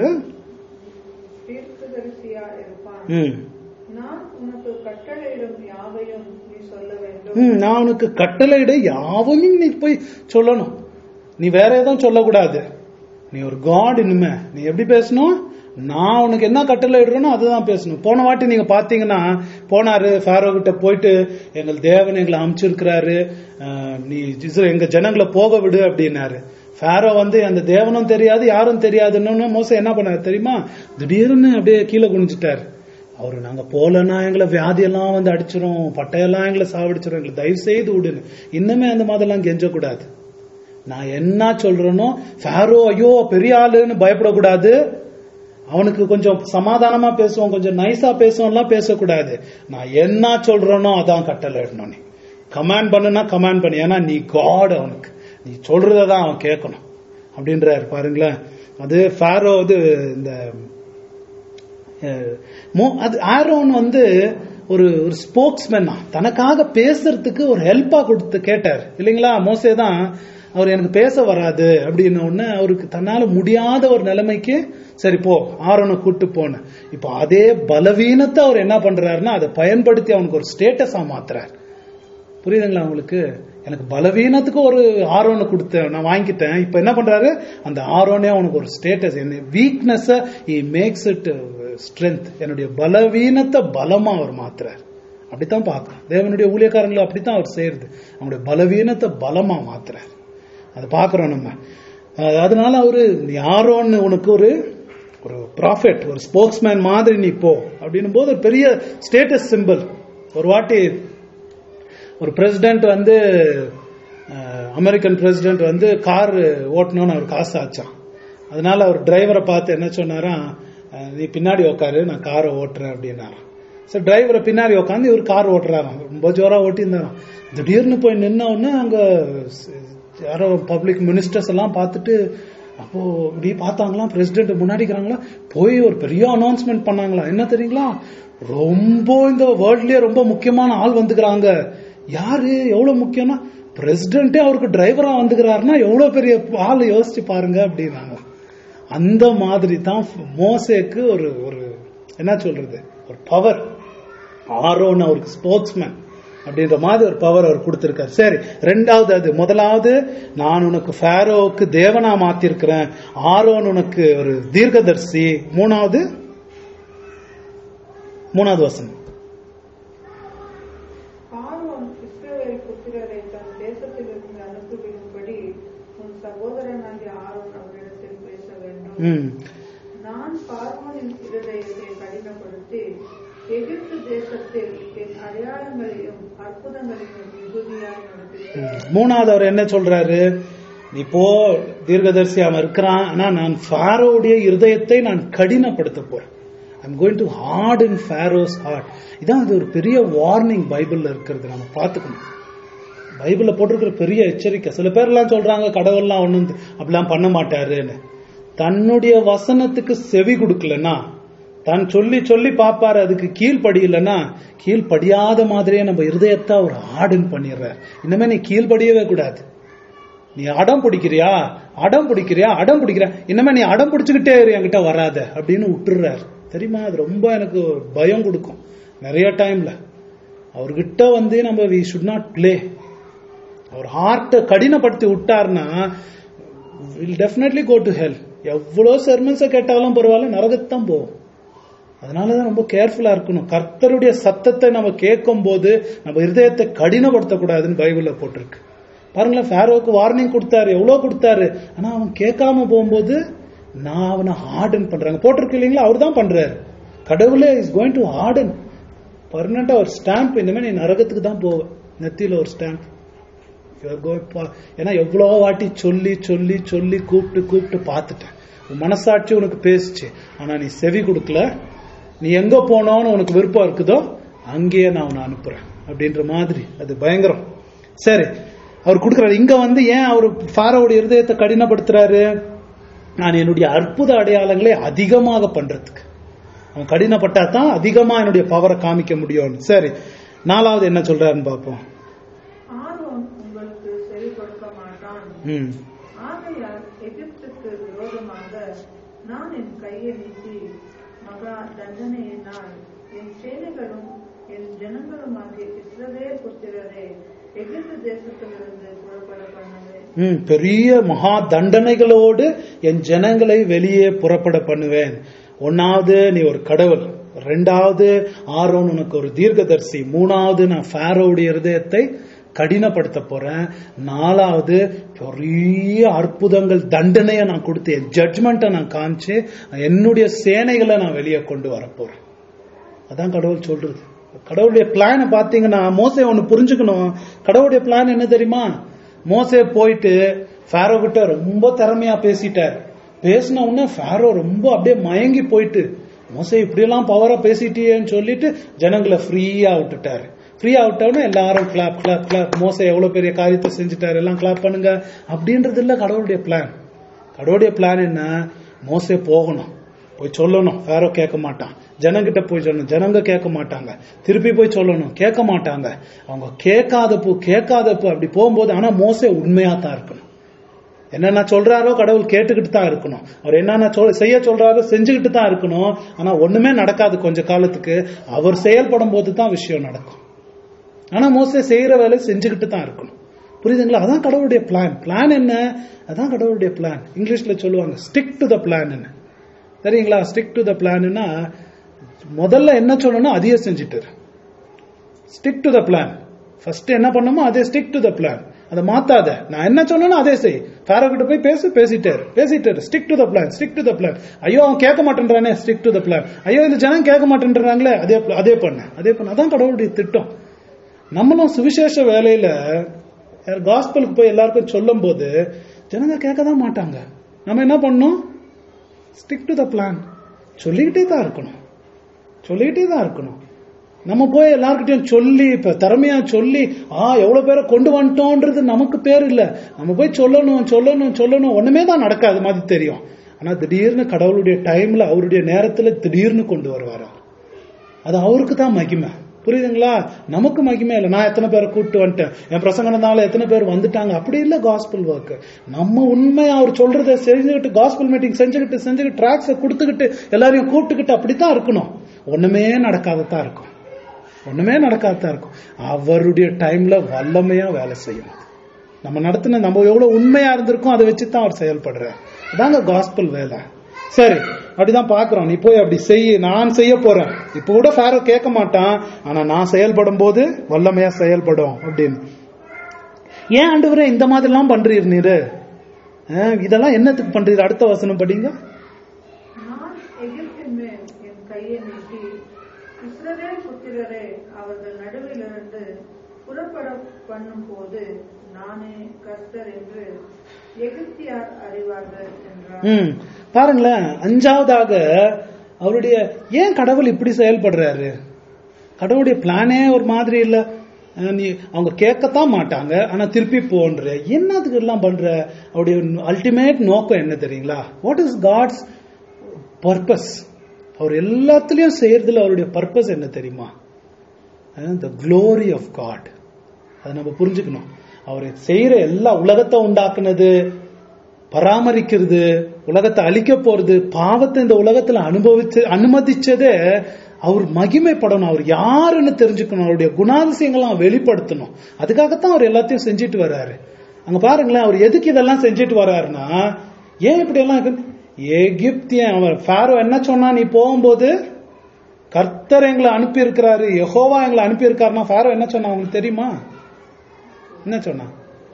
தீர்க்கதரிசியா இருப்பான் ம் நான் உனக்கு கட்டளையிடும் யாவையும் நீ சொல்ல வேண்டும் ம், நான் உனக்கு கட்டளையிட யாவும் நீ போய் சொல்லணும் நீ வேற எதுவும் சொல்லக்கூடாது நீ ஒரு காட் இனிமே நீ எப்படி பேசணும் நான் உனக்கு என்ன கட்டளை இடுறேனோ அதுதான் பேசணும் போன வாட்டி நீங்க பாத்தீங்கன்னா போனாரு ஃபாரோ கிட்ட போயிட்டு எங்கள் தேவன் எங்களை அமைச்சிருக்கிறாரு அஹ், நீ இஸ்ரே- எங்க ஜனங்களை போக விடு அப்படின்னாரு ஃபாரோ வந்து அந்த தேவனும் தெரியாது யாரும் தெரியாதுன்னு மோசம் என்ன பண்ணாரு தெரியுமா திடீர்னு அப்படியே கீழே குனிஞ்சிட்டாரு அவரு நாங்க போலன்னா எங்களை வியாதியெல்லாம் வந்து அடிச்சிரும் பட்டையெல்லாம் எங்களை சாவடிச்சிரும் எங்களை தயவு செய்து விடுன்னு இன்னுமே அந்த மாதிரிலாம் கெஞ்சக்கூடாது நான் என்ன சொல்றேனோ ஃபேரோ ஐயோ பெரிய ஆளுன்னு பயப்படக்கூடாது அவனுக்கு கொஞ்சம் சமாதானமா பேசுவோம் கொஞ்சம் நைஸா பேசுவோம்லாம் பேசக்கூடாது நான் என்ன சொல்றேனோ அதான் கட்டளை இடணும் நீ கமாண்ட் பண்ணுனா கமாண்ட் பண்ணு ஏன்னா நீ காட் அவனுக்கு நீ சொல்றதான் அவன் கேட்கணும் அப்படின்றாரு பாருங்களேன் அது ஃபேரோ இது இந்த அஹ், மோ- அது ஆரோன் வந்து ஒரு ஒரு ஸ்போக்ஸ்மேன் தனக்காக பேசுறதுக்கு ஒரு ஹெல்ப்பா கொடுத்து கேட்டார் இல்லைங்களா மோசே தான் அவர் எனக்கு பேச வராது அப்படின்னு உடனே அவருக்கு தன்னால முடியாத ஒரு நிலைமைக்கு சரி போ ஆரோனை கூட்டு போன இப்போ அதே பலவீனத்தை அவர் என்ன பண்றாருன்னா அதை பயன்படுத்தி அவனுக்கு ஒரு ஸ்டேட்டஸா மாத்துறாரு புரியுதுங்களா உங்களுக்கு எனக்கு பலவீனத்துக்கு ஒரு ஆரோனை கொடுத்தேன் நான் வாங்கிட்டேன் இப்போ என்ன பண்றாரு அந்த ஆரோனே அவனுக்கு ஒரு ஸ்டேட்டஸ் என்ன weakness he makes it strength என்னுடைய பலவீனத்தை பலமா அவர் மாத்துறாரு அப்படித்தான் பார்க்கணும் தேவனுடைய ஊழியக்காரங்களை அப்படித்தான் அவர் செய்யறது அவனுடைய பலவீனத்தை பலமா மாத்துறாரு அதை பார்க்கிறோம் நம்ம அஹ் அதனால அவரு நீ ஆரோன்னு உனக்கு ஒரு ஒரு ப்ராஃபிட் ஒரு ஸ்போக்ஸ்மேன் மாதிரி நீ போ அப்படின்னும் போது ஒரு பெரிய ஸ்டேட்டஸ் சிம்பிள் ஒரு வாட்டி ஒரு பிரசிடென்ட் வந்து அஹ், அமெரிக்கன் பிரசிடென்ட் வந்து கார் ஓட்டணும்னு அவருக்கு ஆசை ஆச்சான் அதனால அவர் டிரைவரை பார்த்து என்ன சொன்னாராம் அஹ், நீ பின்னாடி உட்காரு நான் காரை ஓட்டுறேன் அப்படின்னாராம் சரி டிரைவரை பின்னாடி உட்காந்து இவர் கார் ஓட்டுறாராம் ரொம்ப ஜோரா ஓட்டியிருந்தாராம் திடீர்னு போய் நின்ன உடனே அங்க ஸ்- யாரோ பப்ளிக் மினிஸ்டர்ஸ் எல்லாம் பார்த்துட்டு அப்போ இப்படி பார்த்தாங்களாம் பிரசிடென்ட் முன்னாடிக்கிறாங்களா போய் ஒரு பெரிய அனௌன்ஸ்மெண்ட் பண்ணாங்களா என்ன தெரியுங்களா ரொம்ப இந்த வேர்ல்ட்லயே ரொம்ப முக்கியமான ஆள் வந்துக்கிறாங்க யாரு எவ்வளவு முக்கியம்னா பிரசிடென்ட்டே அவருக்கு டிரைவரா வந்துக்கிறாருன்னா எவ்வளவு பெரிய ஆள் யோசிச்சு பாருங்க அப்படின்னாங்க அந்த மாதிரி தான் மோசேக்கு ஒரு ஒரு என்ன சொல்றது ஒரு பவர் ஆரோன் அவருக்கு ஸ்போர்ட்ஸ்மேன் அப்படின்ற மாதிரி ஒரு பவர் அவர் கொடுத்திருக்காரு சரி ரெண்டாவது அது முதலாவது நான் உனக்கு ஃபேரோவுக்கு தேவனா மாத்திருக்கிறேன் ஆரோன் உனக்கு ஒரு தீர்க்கதர்சி மூணாவது மூணாவது வசனம் பார்வோன் இஸ்ரவேல் புத்திரரை தன் தேசத்திலிருந்து அனுப்புவிடும்படி உன் சகோதரனாகிய ஆரோன் அவரிடத்தில் பேச வேண்டும் ம் நான் பார்வோனின் இருதயத்தை கடினப்படுத்தி எகிப்து தேசத்தில் என் அடையாளங்களையும் அற்புதங்களையும் மிகுதியாய் நடத்துகிறேன் மூணாவது அவர் என்ன சொல்றாரு இப்போ தீர்க்கதரிசி அவன் இருக்கிறான் ஆனா நான் ஃபாரோவுடைய இருதயத்தை நான் கடினப்படுத்த போறேன் I'm going to hard in Pharaoh's heart இதான் அது ஒரு பெரிய வார்னிங் பைபிள்ல இருக்கிறது நம்ம பார்த்துக்கணும் பைபிள்ல போட்டிருக்கிற பெரிய எச்சரிக்கை சில பேர் எல்லாம் சொல்றாங்க கடவுள்லாம் ஒண்ணும் அப்படிலாம் பண்ண மாட்டாருன்னு தன்னுடைய வசனத்துக்கு செவி கொடுக்கலன்னா தான் சொல்லி சொல்லி பார்ப்பாரு அதுக்கு கீழ்ப்படியலன்னா கீழ்ப்படியாத மாதிரியே நம்ம இருதயத்தை அவர் ஆடுன்னு பண்ணிடுறார் இனிமே நீ கீழ்ப்படியவே கூடாது நீ அடம் பிடிக்கிறியா அடம் பிடிக்கிறியா அடம் பிடிக்கிற இனிமே நீ அடம் பிடிச்சுக்கிட்டே இரு என்கிட்ட வராத அப்படின்னு விட்டுறாரு தெரியுமா அது ரொம்ப எனக்கு பயம் கொடுக்கும் நிறைய டைம்ல அவர்கிட்ட வந்து நம்ம வி ஷுட் நாட் ப்ளே அவர் ஹார்ட்டை கடினப்படுத்தி விட்டார்னா will definitely go to hell எவ்வளோ செர்மன்ஸை கேட்டாலும் பரவாயில்ல நரகத்தான் போகும் அதனாலதான் ரொம்ப கேர்ஃபுல்லா இருக்கணும் கர்த்தருடைய சத்தத்தை நம்ம கேட்கும் போது நம்ம இருதயத்தை கடினப்படுத்தக்கூடாதுன்னு பைபிள்ல போட்டிருக்கு பாருங்களேன் ஃபேரோவுக்கு வார்னிங் கொடுத்தாரு எவ்வளவு கொடுத்தாரு ஆனா அவன் கேட்காம போகும்போது நான் அவனை ஹார்டன் பண்றாங்க போட்டிருக்கு இல்லைங்களா அவர் தான் பண்றாரு கடவுளே இஸ் கோயிங் டு ஹார்டன் பர்மனண்டா ஒரு ஸ்டாம்ப் இனிமே நீ நரகத்துக்கு தான் போவ நெத்தியில ஒரு ஸ்டாம்ப் ஏன்னா எவ்வளோ வாட்டி சொல்லி சொல்லி சொல்லி கூப்பிட்டு கூப்பிட்டு பார்த்துட்டேன் உன் மனசாட்சி உனக்கு பேசுச்சு ஆனா நீ செவி கொடுக்கல நீ எங்க போனோன்னு உனக்கு விருப்பம் இருக்குதோ அங்கேயே நான் உன்னை அனுப்புறேன் அப்படின்ற மாதிரி அது பயங்கரம் சரி அவர் கொடுக்குறாரு இங்க வந்து ஏன் அவர் ஃபாரோவுடைய இருதயத்தை கடினப்படுத்துறாரு நான் என்னுடைய அற்புத அடையாளங்களை அதிகமாக பண்றதுக்கு அவன் கடினப்பட்டா தான் அதிகமா என்னுடைய பவரை காமிக்க முடியும் சரி நாலாவது என்ன சொல்றாருன்னு பார்ப்போம் ஆரோன் உங்களுக்கு செவி கொடுக்க மாட்டான் ம் ஆகையால் எகிப்துக்கு விரோதமாக நான் என் கையை நீட்டி மகா தண்டனையினால் என் சேனைகளும் என் ஜனங்களுமாகிய இஸ்ரவேல் புத்திரரை எகிப்து தேசத்திலிருந்து புறப்பட பண்ணுவேன் ம், பெரிய மகா தண்டனைகளோடு என் ஜனங்களை வெளியே புறப்பட பண்ணுவேன் ஒன்னாவது நீ ஒரு கடவுள் ரெண்டாவது ஆரோன் உனக்கு ஒரு தீர்க்கதரிசி மூணாவது நான் ஃபேரோவுடைய இருதயத்தை கடினப்படுத்த போறேன் நாலாவது பெரிய அற்புதங்கள் தண்டனையை நான் கொடுத்து என் ஜட்மெண்ட்டை நான் காமிச்சு என்னுடைய சேனைகளை நான் வெளியே கொண்டு வரப்போறேன் அதான் கடவுள் சொல்றது கடவுளுடைய பிளானை பாத்தீங்கன்னா மோசே ஒன்னு புரிஞ்சுக்கணும் கடவுளுடைய பிளான் என்ன தெரியுமா மோசே போயிட்டு ஃபேரோ கிட்ட ரொம்ப திறமையா பேசிட்டார் பேசின உடனே ஃபேரோ ரொம்ப அப்படியே மயங்கி போயிட்டு மோசே இப்படியெல்லாம் பவரா பேசிட்டியேன்னு சொல்லிட்டு ஜனங்களை ஃப்ரீயா விட்டுட்டாரு ஃப்ரீயா விட்டோன்னே எல்லாரும் கிளாப் கிளாப் கிளாப் மோசே எவ்வளவு பெரிய காரியத்தை செஞ்சுட்டாரு எல்லாம் கிளாப் பண்ணுங்க அப்படின்றது இல்ல கடவுளுடைய பிளான் கடவுளுடைய பிளான் என்ன மோசே போகணும் போய் சொல்லணும் ஃபேரோ கேட்க மாட்டான் ஜனங்கிட்ட போய் சொல்லணும் ஜனங்க கேட்க மாட்டாங்க திருப்பி போய் சொல்லணும் கேட்க மாட்டாங்க அவங்க கேட்காதப்போ கேட்காதப்போ அப்படி போகும்போது ஆனா மோசே உண்மையா தான் இருக்கணும் என்னென்ன சொல்றாரோ கடவுள் கேட்டுக்கிட்டு தான் இருக்கணும் அவர் என்னென்ன சொல் செய்ய சொல்றாரோ செஞ்சுக்கிட்டு தான் இருக்கணும் ஆனா ஒண்ணுமே நடக்காது கொஞ்ச காலத்துக்கு அவர் செயல்படும் போது தான் விஷயம் நடக்கும் ஆனா மோசே செய்யற வேலை செஞ்சுக்கிட்டு தான் இருக்கணும் புரியுதுங்களா அதான் கடவுளுடைய பிளான் பிளான் என்ன அதான் கடவுளுடைய பிளான் இங்கிலீஷ்ல சொல்லுவாங்க ஸ்டிக் டு த பிளான் சரிங்களா ஸ்டிக் டு த பிளான்னா முதல்ல என்ன சொல்லணும் அதையே செஞ்சுட்டு stick to the plan first என்ன பண்ணணுமோ அதே ஸ்டிக் டு த பிளான் அதை மாத்தாத நான் என்ன சொன்னேனோ அதே செய் ஃபேரோ கிட்ட போய் பேசு பேசிட்டாரு பேசிட்டாரு stick to the plan stick to the plan ஐயோ அவன் கேட்க மாட்டேன்றானே ஸ்டிக் டு த பிளான் ஐயோ இந்த ஜனம் கேட்க மாட்டேன்றாங்களே அதே அதே பண்ண அதே பண்ண அதான் கடவுளுடைய திட்டம் நம்மளும் சுவிசேஷ வேலையில காஸ்பலுக்கு போய் எல்லாருக்கும் சொல்லும் போது ஜனங்க கேட்க தான் மாட்டாங்க நம்ம என்ன பண்ணணும் ஸ்டிக் டு த பிளான் சொல்லிக்கிட்டே தான் இருக்கணும் சொல்லிக்கிட்டே தான் இருக்கணும் நம்ம போய் எல்லார்கிட்டயும் சொல்லி இப்ப திறமையா சொல்லி ஆ எவ்வளவு பேரை கொண்டு வந்துட்டோன்றது நமக்கு பேர் இல்ல நம்ம போய் சொல்லணும் சொல்லணும் சொல்லணும் ஒண்ணுமே தான் நடக்காது மாதிரி தெரியும் ஆனா திடீர்னு கடவுளுடைய டைம்ல அவருடைய நேரத்துல திடீர்னு கொண்டு வருவார் அவர். அது அவருக்கு தான் மகிமை புரியுதுங்களா நமக்கு மகிமை இல்லை நான் எத்தனை பேரை கூப்பிட்டு வந்துட்டேன் என் பிரசங்கனால எத்தனை பேர் வந்துட்டாங்க அப்படி இல்ல காஸ்பிள் ஒர்க் நம்ம உண்மையா அவர் சொல்றதை செஞ்சுக்கிட்டு காஸ்பிள் மீட்டிங் செஞ்சுக்கிட்டு செஞ்சுக்கிட்டு ட்ராக்ஸை கொடுத்துக்கிட்டு எல்லாரையும் கூப்பிட்டுக்கிட்டு அப்படித்தான் இருக்கணும் ஒண்ணுமே நடக்காததான் இருக்கும் ஒண்ணுமே நடக்காததான் இருக்கும் அவருடைய டைம்ல வல்லமையா வேலை செய்யும் நம்ம நடத்தின நம்ம எவ்வளவு உண்மையா இருந்திருக்கோம் அதை வச்சு தான் அவர் செயல்படுறார் அதாங்க காஸ்பிள் வேலை சரி அப்படிதான் பாக்குறோம் நீ போய் அப்படி செய் நான் செய்ய போறேன் இப்ப கூட ஃபேரோ கேட்க மாட்டான் ஆனா நான் செயல்படும் போது வல்லமையா செயல்படும் அப்படின்னு ஏன் ஆண்டவரே இந்த மாதிரி எல்லாம் பண்றீர் நீரு அஹ், இதெல்லாம் என்னத்துக்கு பண்றீர் அடுத்த வசனம் படிங்க நான் எகிப்தின் மேல் என் கையை நீட்டி இஸ்ரவேல் புத்திரரை அவர்கள் நடுவிலிருந்து புறப்பட பண்ணும் போது நானே கர்த்தர் என்று எகிப்தியார் அறிவார்கள் என்றார் ம் பாருங்களேன் அஞ்சாவதாக அவருடைய ஏன் கடவுள் இப்படி செயல்படுறாரு கடவுளுடைய பிளானே ஒரு மாதிரி இல்ல அஹ் நீ அவங்க கேட்கத்தான் மாட்டாங்க ஆனா திருப்பி போன்ற என்னதுக்கு எல்லாம் பண்ற அவருடைய அல்டிமேட் நோக்கம் என்ன தெரியுங்களா வாட் இஸ் காட்ஸ் பர்பஸ் அவர் எல்லாத்துலயும் செய்யறதுல அவருடைய பர்பஸ் என்ன தெரியுமா த glory ஆஃப் காட் அதை நம்ம புரிஞ்சுக்கணும் அவர் செய்யற எல்லா உலகத்தை உண்டாக்குனது பராமரிக்கிறது உலகத்தை அழிக்க போறது பாவத்தை இந்த உலகத்துல அனுபவிச்சு அனுமதிச்சதே அவர் மகிமைப்படணும் அவர் யாருன்னு தெரிஞ்சுக்கணும் அவருடைய குணாதிசயங்கள்லாம் வெளிப்படுத்தணும் அதுக்காகத்தான் அவர் எல்லாத்தையும் செஞ்சுட்டு வர்றாரு அங்க பாருங்களேன் அவர் எதுக்கு இதெல்லாம் செஞ்சுட்டு வர்றாருன்னா ஏன் இப்படி எல்லாம் இருக்கு? எகிப்தியன் அவர் ஃபாரோ என்ன சொன்னா நீ போகும்போது கர்த்தர் எங்களை அனுப்பி இருக்கிறாரு யெகோவா எங்களை அனுப்பி இருக்காருன்னா ஃபாரோ என்ன சொன்னா உங்களுக்கு தெரியுமா என்ன சொன்னா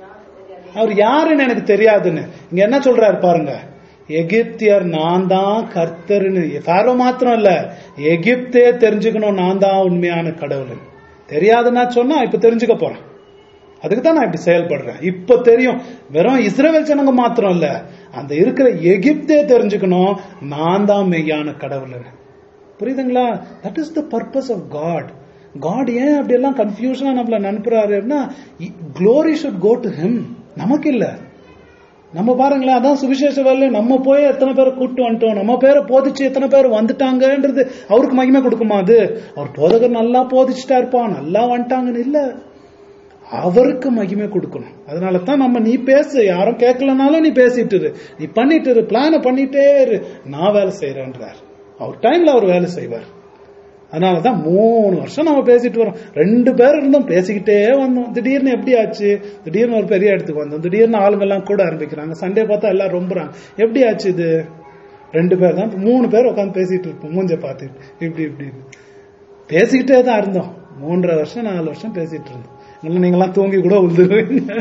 அவர் யாருன்னு எனக்கு தெரியாதுன்னு இங்க என்ன சொல்றாரு பாருங்க எகிப்தியர் நான் தான் கர்த்தர்னு ஃபாரோ மாத்திரம் இல்ல எகிப்தே தெரிஞ்சுக்கணும் நான் தான் உண்மையான கடவுள் தெரியாதுன்னா சொன்னா இப்ப தெரிஞ்சுக்க போறேன் அதுக்கு தான் நான் இப்படி செயல்படுறேன் இப்ப தெரியும் வெறும் இஸ்ரேல் ஜனங்க மாத்திரம் இல்ல அந்த இருக்கிற எகிப்தே தெரிஞ்சுக்கணும் நான் தான் மெய்யான கடவுள்னு புரியுதுங்களா that is the purpose of God God ஏன் அப்படி எல்லாம் கன்ஃபியூஷனா நம்மள அனுப்புறாரு அப்படின்னா glory should go to him நமக்கு இல்ல நம்ம பாருங்களேன் அதான் சுவிசேஷ வேலை நம்ம போய் எத்தனை பேரை கூட்டு வந்துட்டோம் நம்ம பேரை போதிச்சு எத்தனை பேர் வந்துட்டாங்கன்றது அவருக்கு மகிமை கொடுக்குமா அது அவர் போதகர் நல்லா போதிச்சுட்டாருப்பா நல்லா வந்துட்டாங்கன்னு இல்ல அவருக்கு மகிமை கொடுக்கணும் அதனால தான் நம்ம நீ பேசு யாரும் கேட்கலனாலும் நீ பேசிட்டு இரு நீ பண்ணிட்டு இரு பிளான பண்ணிட்டே இரு நான் வேலை செய்யறேன்றார் அவர் டைம்ல அவர் வேலை செய்வார் அதனாலதான் மூணு வருஷம் நம்ம பேசிட்டு வரோம் ரெண்டு பேர் இருந்தோம் பேசிக்கிட்டே வந்தோம் திடீர்னு எப்படி ஆச்சு திடீர்னு ஒரு பெரிய இடத்துக்கு வந்தோம் திடீர்னு ஆளுங்கெல்லாம் கூட ஆரம்பிக்கிறாங்க சண்டே பார்த்தா எல்லாம் ரொம்புறாங்க எப்படி ஆச்சு இது ரெண்டு பேர் தான் மூணு பேர் உட்காந்து பேசிட்டு இருப்போம் மூஞ்ச பார்த்துட்டு இப்படி இப்படி பேசிக்கிட்டே தான் இருந்தோம் மூன்றரை வருஷம் நாலு வருஷம் பேசிட்டு இருந்தோம் இல்லை நீங்களாம் தூங்கி கூட விழுந்துருவீங்க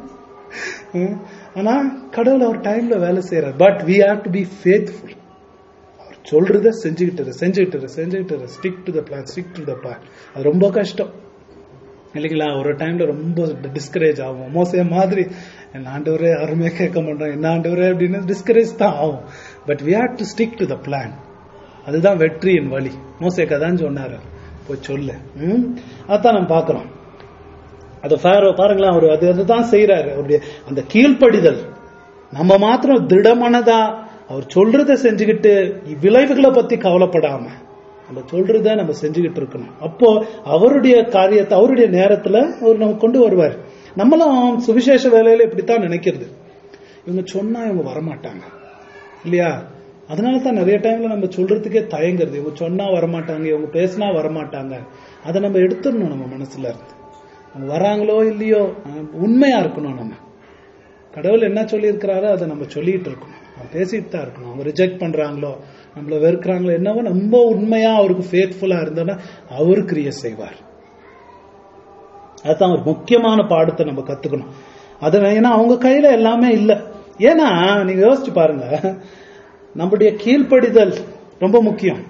ஹம். ஆனா கடவுள் அவர் டைம்ல வேலை செய்யறார் but we have to be faithful அவர் சொல்றத செஞ்சுக்கிட்டு இரு, செஞ்சுக்கிட்டு இரு, செஞ்சுக்கிட்டு இரு. Stick to the plan stick to the plan அது ரொம்ப கஷ்டம் இல்லைங்களா ஒரு டைம்ல ரொம்ப டிஸ்கரேஜ் ஆகும் மோசே மாதிரி என் ஆண்டவரே யாருமே கேட்க மாட்டோம் என்ன ஆண்டவரே அப்படின்னு டிஸ்கரேஜ் தான் ஆகும் but we have to stick to the plan அதுதான் வெற்றியின் வழி மோசேக்கு அதான் சொன்னாரு போய் சொல்லு ம்? அதான் நம்ம பார்க்கிறோம் அது ஃபேரோ பாருங்களேன் அவர் அது அதுதான் செய்யறாரு அவருடைய அந்த கீழ்ப்படிதல் நம்ம மாத்திரம் திடமானதா அவர் சொல்றத செஞ்சுக்கிட்டு விளைவுகளை பத்தி கவலைப்படாம நம்ம சொல்றத நம்ம செஞ்சுக்கிட்டு இருக்கணும் அப்போ அவருடைய காரியத்தை அவருடைய நேரத்துல அவர் நம்ம கொண்டு வருவார் நம்மளும் சுவிசேஷ வேலையில இப்படித்தான் நினைக்கிறது இவங்க சொன்னா இவங்க வரமாட்டாங்க இல்லையா அதனால தான் நிறைய டைம்ல நம்ம சொல்றதுக்கே தயங்குறது இவங்க சொன்னா வரமாட்டாங்க இவங்க பேசினா வரமாட்டாங்க அதை நம்ம எடுத்துடணும் நம்ம மனசுல இருந்து அவங்க வராங்களோ இல்லையோ அஹ் உண்மையா இருக்கணும் நம்ம கடவுள் என்ன சொல்லியிருக்கிறாரோ அதை நம்ம சொல்லிட்டு இருக்கணும் அவன் பேசிட்டு தான் இருக்கணும் அவங்க ரிஜெக்ட் பண்றாங்களோ நம்மள வெறுக்கிறாங்களோ என்னவோ நம்ம உண்மையா அவருக்கு ஃபேத்ஃபுல்லா இருந்தோம்னா அவர் கிரியை செய்வார் அதுதான் ஒரு முக்கியமான பாடத்தை நம்ம கத்துக்கணும் அது ஏன்னா அவங்க கையில எல்லாமே இல்ல ஏன்னா நீங்க யோசிச்சு பாருங்க நம்முடைய கீழ்ப்படிதல் ரொம்ப முக்கியம்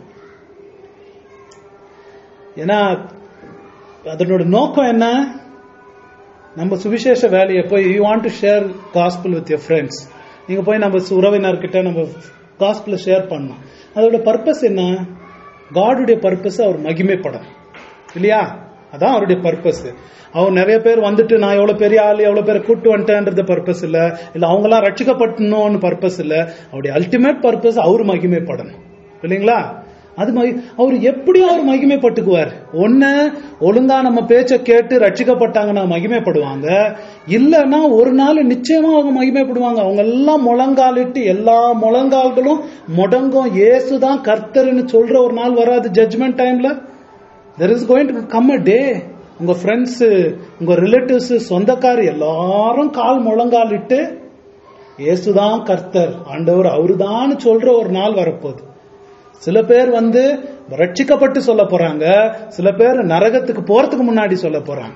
ஏன்னா அதனோட நோக்கம் என்ன நம்ம சுவிசேஷ வேலையை போய் you want to share gospel with your friends நீங்க போய் நம்ம உறவினர்கிட்ட நம்ம காஸ்பிள ஷேர் பண்ணணும் அதோட பர்பஸ் என்ன காடுடைய பர்பஸ் அவர் மகிமைப்படும் இல்லையா அதான் அவருடைய பர்பஸ் அவர் நிறைய பேர் வந்துட்டு நான் எவ்வளவு பெரிய ஆள் எவ்வளவு பேர் கூட்டு வந்துட்டேன்றது பர்பஸ் இல்ல இல்ல அவங்க எல்லாம் ரட்சிக்கப்பட்டணும்னு பர்பஸ் இல்ல அவருடைய அல்டிமேட் பர்பஸ் அவர் மகிமைப்படணும் இல்லைங்களா அது மகி அவர் எப்படி அவர் மகிமைப்பட்டுக்குவார் ஒண்ணு ஒழுங்கா நம்ம பேச்ச கேட்டு ரட்சிக்கப்பட்டாங்கன்னா மகிமைப்படுவாங்க இல்லைன்னா ஒரு நாள் நிச்சயமா அவங்க மகிமைப்படுவாங்க அவங்க எல்லாம் முழங்காலிட்டு எல்லா முழங்கால்களும் முடங்கும் இயேசுதான் கர்த்தர்னு சொல்ற ஒரு நாள் வராது ஜட்ஜ்மெண்ட் டைம்ல there is going to come a day உங்க ஃப்ரெண்ட்ஸ் உங்க ரிலேட்டிவ்ஸ் சொந்தக்கார் எல்லாரும் கால் முழங்காலிட்டு இயேசுதான் கர்த்தர் ஆண்டவர் அவருதான் சொல்ற ஒரு நாள் வரப்போகுது சில பேர் வந்து ரட்சிக்கப்பட்டு சொல்ல போறாங்க சில பேர் நரகத்துக்கு போறதுக்கு முன்னாடி சொல்ல போறாங்க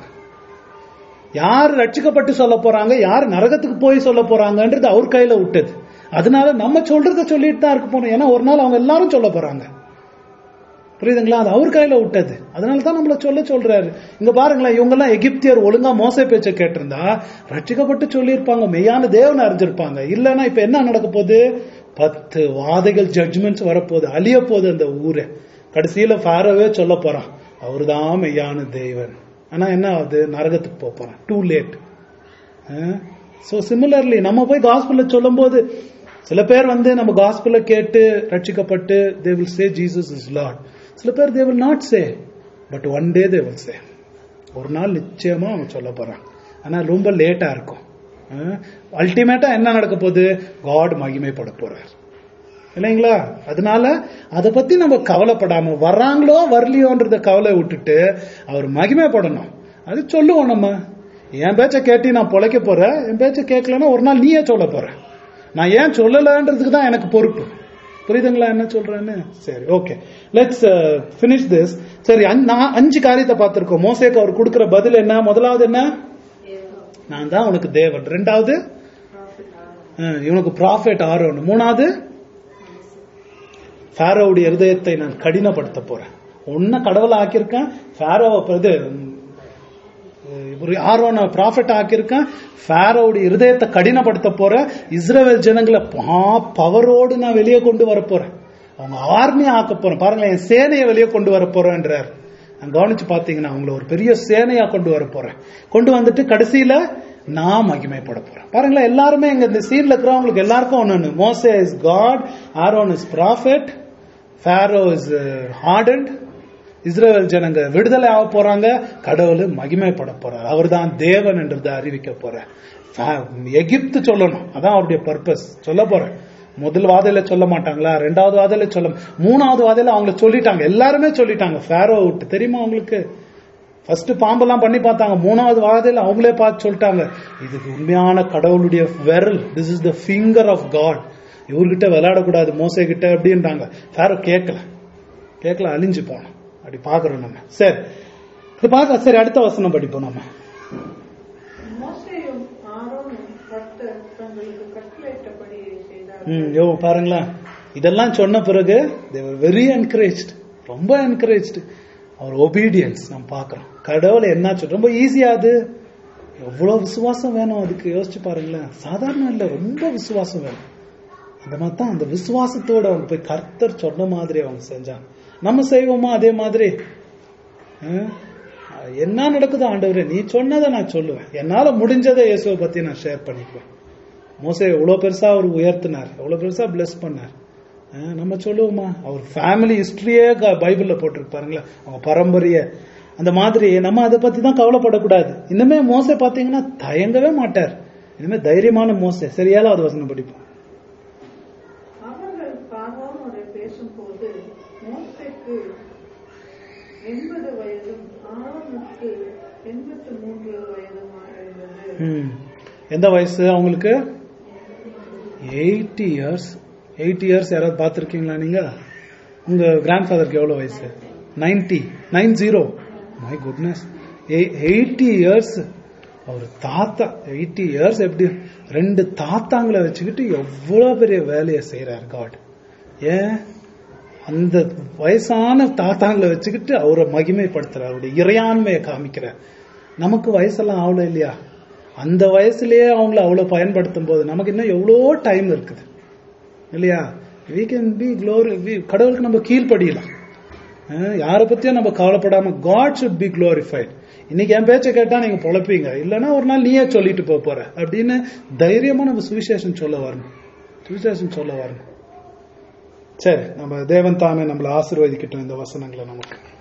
யார் ரட்சிக்கப்பட்டு சொல்ல போறாங்க யார் நரகத்துக்கு போய் சொல்ல போறாங்கன்றது அவர் கையில விட்டது அதனால நம்ம சொல்றத சொல்லிட்டு தான் இருக்க போறோம் ஏன்னா ஒரு நாள் அவங்க எல்லாரும் சொல்ல போறாங்க புரியுதுங்களா அது அவர் கையில விட்டது அதனால தான் நம்மள சொல்ல சொல்றாரு இங்க பாருங்களேன் இவங்க எல்லாம் எகிப்தியர் ஒழுங்கா மோச பேச்ச கேட்டிருந்தா ரட்சிக்கப்பட்டு சொல்லியிருப்பாங்க மெய்யான தேவனை அறிஞ்சிருப்பாங்க இல்லைன்னா இப்ப என்ன நடக்க போகுது பத்து வாதைகள் ஜட்ஜ்மெண்ட்ஸ் வரப்போகுது அழிய போகுது அந்த ஊரை கடைசியில ஃபாரோவே சொல்ல போறான் அவர்தான் மெய்யான தேவன் ஆனா என்ன ஆகுது நரகத்துக்கு போக போறான் டூ லேட் சோ சிமிலர்லி நம்ம போய் காஸ்பிள சொல்லும் போது சில பேர் வந்து நம்ம காஸ்பிள கேட்டு ரட்சிக்கப்பட்டு they will say Jesus is Lord சில பேர் they will not say but one day they will say ஒரு நாள் நிச்சயமா அவங்க சொல்ல போறாங்க ஆனா ரொம்ப லேட்டா இருக்கும் அல்டிமேட்டா என்ன நடக்க போகுது காட் மகிமைப்பட போறார் இல்லைங்களா அதனால அதை பத்தி நம்ம கவலைப்படாம வர்றாங்களோ வரலையோன்றத கவலை விட்டுட்டு அவர் மகிமைப்படணும் அது சொல்லுவோம் நம்ம என் பேச்ச கேட்டி நான் பொழைக்க போறேன் என் பேச்ச கேட்கலன்னா ஒரு நாள் நீயே சொல்ல போற நான் ஏன் சொல்லலன்றதுக்கு தான் எனக்கு பொறுப்பு புரியுதுங்களா என்ன சொல்றேன்னு சரி ஓகே லெட்ஸ் பினிஷ் திஸ் சரி அஞ்சு- நான் அஞ்சு காரியத்தை பார்த்திருக்கோம் மோசேக்கு அவர் கொடுக்கிற பதில் என்ன முதலாவது என்ன நான் தான் உனக்கு தேவன் ரெண்டாவது அஹ், இவனுக்கு ப்ராஃபிட் ஆரோன் மூணாவது ஃபாரோவுடைய இருதயத்தை நான் கடினப்படுத்த போறேன் உன்னை கடவுளை ஆக்கியிருக்கேன் ஃபாரோவை இது ஒரு ஆரோன ப்ராஃபிட் ஆக்கியிருக்கேன் ஃபாரோவுடைய இருதயத்தை கடினப்படுத்த போறேன் இஸ்ரேல் ஜனங்களை பவரோடு நான் வெளியே கொண்டு வர போறேன் அவங்க ஆர்மி ஆக்க போறேன் பாருங்களேன் என் சேனையை வெளியே கொண்டு வர போறேன்றார் நான் கவனிச்சு பாத்தீங்கன்னா அவங்கள ஒரு பெரிய சேனையா கொண்டு வர போறேன் கொண்டு வந்துட்டு கடைசியில நான் மகிமைப்பட போறேன் பாருங்களேன் எல்லாருமே இங்க இந்த சீன்ல இருக்கிறவங்களுக்கு எல்லாருக்கும் ஒண்ணு மோசே is God Aaron is prophet Pharaoh is hardened Israel ஜனங்க விடுதலை ஆக போறாங்க கடவுள் மகிமைப்பட போறார் அவர்தான் தேவன் என்றதை அறிவிக்க போறார் ஃபா- எகிப்து சொல்லணும் அதான் அவருடைய பர்பஸ் சொல்ல போறேன் முதல் வாதையில சொல்ல மாட்டாங்களா ரெண்டாவது வாதையில சொல்ல மூணாவது வாதையில அவங்கள சொல்லிட்டாங்க எல்லாருமே சொல்லிட்டாங்க ஃபேரோ விட்டு தெரியுமா அவங்களுக்கு ஃபர்ஸ்ட் பாம்பெல்லாம் பண்ணி பார்த்தாங்க மூணாவது வாதையில அவங்களே பார்த்து சொல்லிட்டாங்க இது உண்மையான கடவுளுடைய விரல் this is the finger of God இவர்கிட்ட விளையாடக்கூடாது மோசே கிட்ட அப்படின்றாங்க ஃபேரோ கேட்கல கேட்கல அழிஞ்சு போனோம் அப்படி பாக்குறோம் நம்ம சரி இது பார்க்க சரி அடுத்த வசனம் படிப்போம் நம்ம மோசேயும் ஆரோனும் கர்த்தர் தங்களுக்கு கட்டளையிட்டபடி செய்தார்கள் ம் யோ பாருங்களேன் இதெல்லாம் சொன்ன பிறகு வெரி என்கரேஜ்ட் ரொம்ப என்கரேஜ்டு அவர் ஒபீடியன்ஸ் நம்ம பார்க்கிறோம் கடவுளை என்ன சொல்ற ரொம்ப ஈஸியா அது எவ்வளவு விசுவாசம் வேணும் அதுக்கு யோசிச்சு பாருங்களேன் சாதாரண இல்ல ரொம்ப விசுவாசம் வேணும் அந்த மாதிரி தான் அந்த விசுவாசத்தோட அவங்க போய் கர்த்தர் சொன்ன மாதிரி அவங்க செஞ்சாங்க நம்ம செய்வோமா அதே மாதிரி அஹ், என்ன நடக்குதோ ஆண்டவரே நீ சொன்னதை நான் சொல்லுவேன் என்னால முடிஞ்சதை இயேசுவை பத்தி நான் ஷேர் பண்ணிக்குவேன் மோசே எவ்வளவு பெருசா அவர் உயர்த்தினார் எவ்வளவு பெருசா பிளஸ் பண்ணார் அஹ், நம்ம சொல்லுவோமா அவர் ஃபேமிலி ஹிஸ்டரியே பைபிள்ல போட்டிருக்கு பாருங்களேன் அவங்க பரம்பரைய அந்த மாதிரி நம்ம அதை பத்தி தான் கவலைப்படக்கூடாது இன்னுமே மோசே பாத்தீங்கன்னா தயங்கவே மாட்டார் இனிமே தைரியமான மோசே சரி ஏழாவது வசனம் படிப்போம் அவர்கள் பார்வோனோட பேசும்போது மோசேக்கு எண்பது வயதும் ஆரோனுக்கு எண்பத்து மூன்று வயதுமாக இருந்தது ம். எந்த வயசு அவங்களுக்கு எயிட்டி இயர்ஸ் எயிட்டி இயர்ஸ் யாராவது பார்த்துருக்கீங்களா நீங்க உங்க கிராண்ட் ஃபாதருக்கு எவ்வளவு வயசு ninety nine zero my goodness eighty years அவர் தாத்தா எயிட்டி இயர்ஸ் எப்படி ரெண்டு தாத்தாங்களை வச்சுக்கிட்டு எவ்வளவு பெரிய வேலையை செய்யறாரு காட் ஏன் அந்த வயசான தாத்தாங்களை வச்சுக்கிட்டு அவரை மகிமைப்படுத்துறார் அவருடைய இறையாண்மையை காமிக்கிறார் நமக்கு வயசெல்லாம் அவ்வளோ இல்லையா அந்த வயசுலயே அவங்கள அவ்வளவு பயன்படுத்தும் போது நமக்கு இன்னும் எவ்வளோ டைம் இருக்குது இல்லையா we can be glory we- கடவுளுக்கு நம்ம கீழ்ப்படியலாம் அஹ் யாரை பத்தியும் நம்ம கவலைப்படாம காட் should be glorified இன்னைக்கு என் பேச்சை கேட்டா நீங்க பொழப்பீங்க இல்லைன்னா ஒரு நாள் நீயே சொல்லிட்டு போக போற அப்படின்னு தைரியமா நம்ம சுவிசேஷம் சொல்ல வரணும் சுவிசேஷம் சொல்ல வரணும் சரி நம்ம தேவன் தாமே நம்மளை ஆசீர்வதிக்கட்டும் இந்த வசனங்களை நமக்கு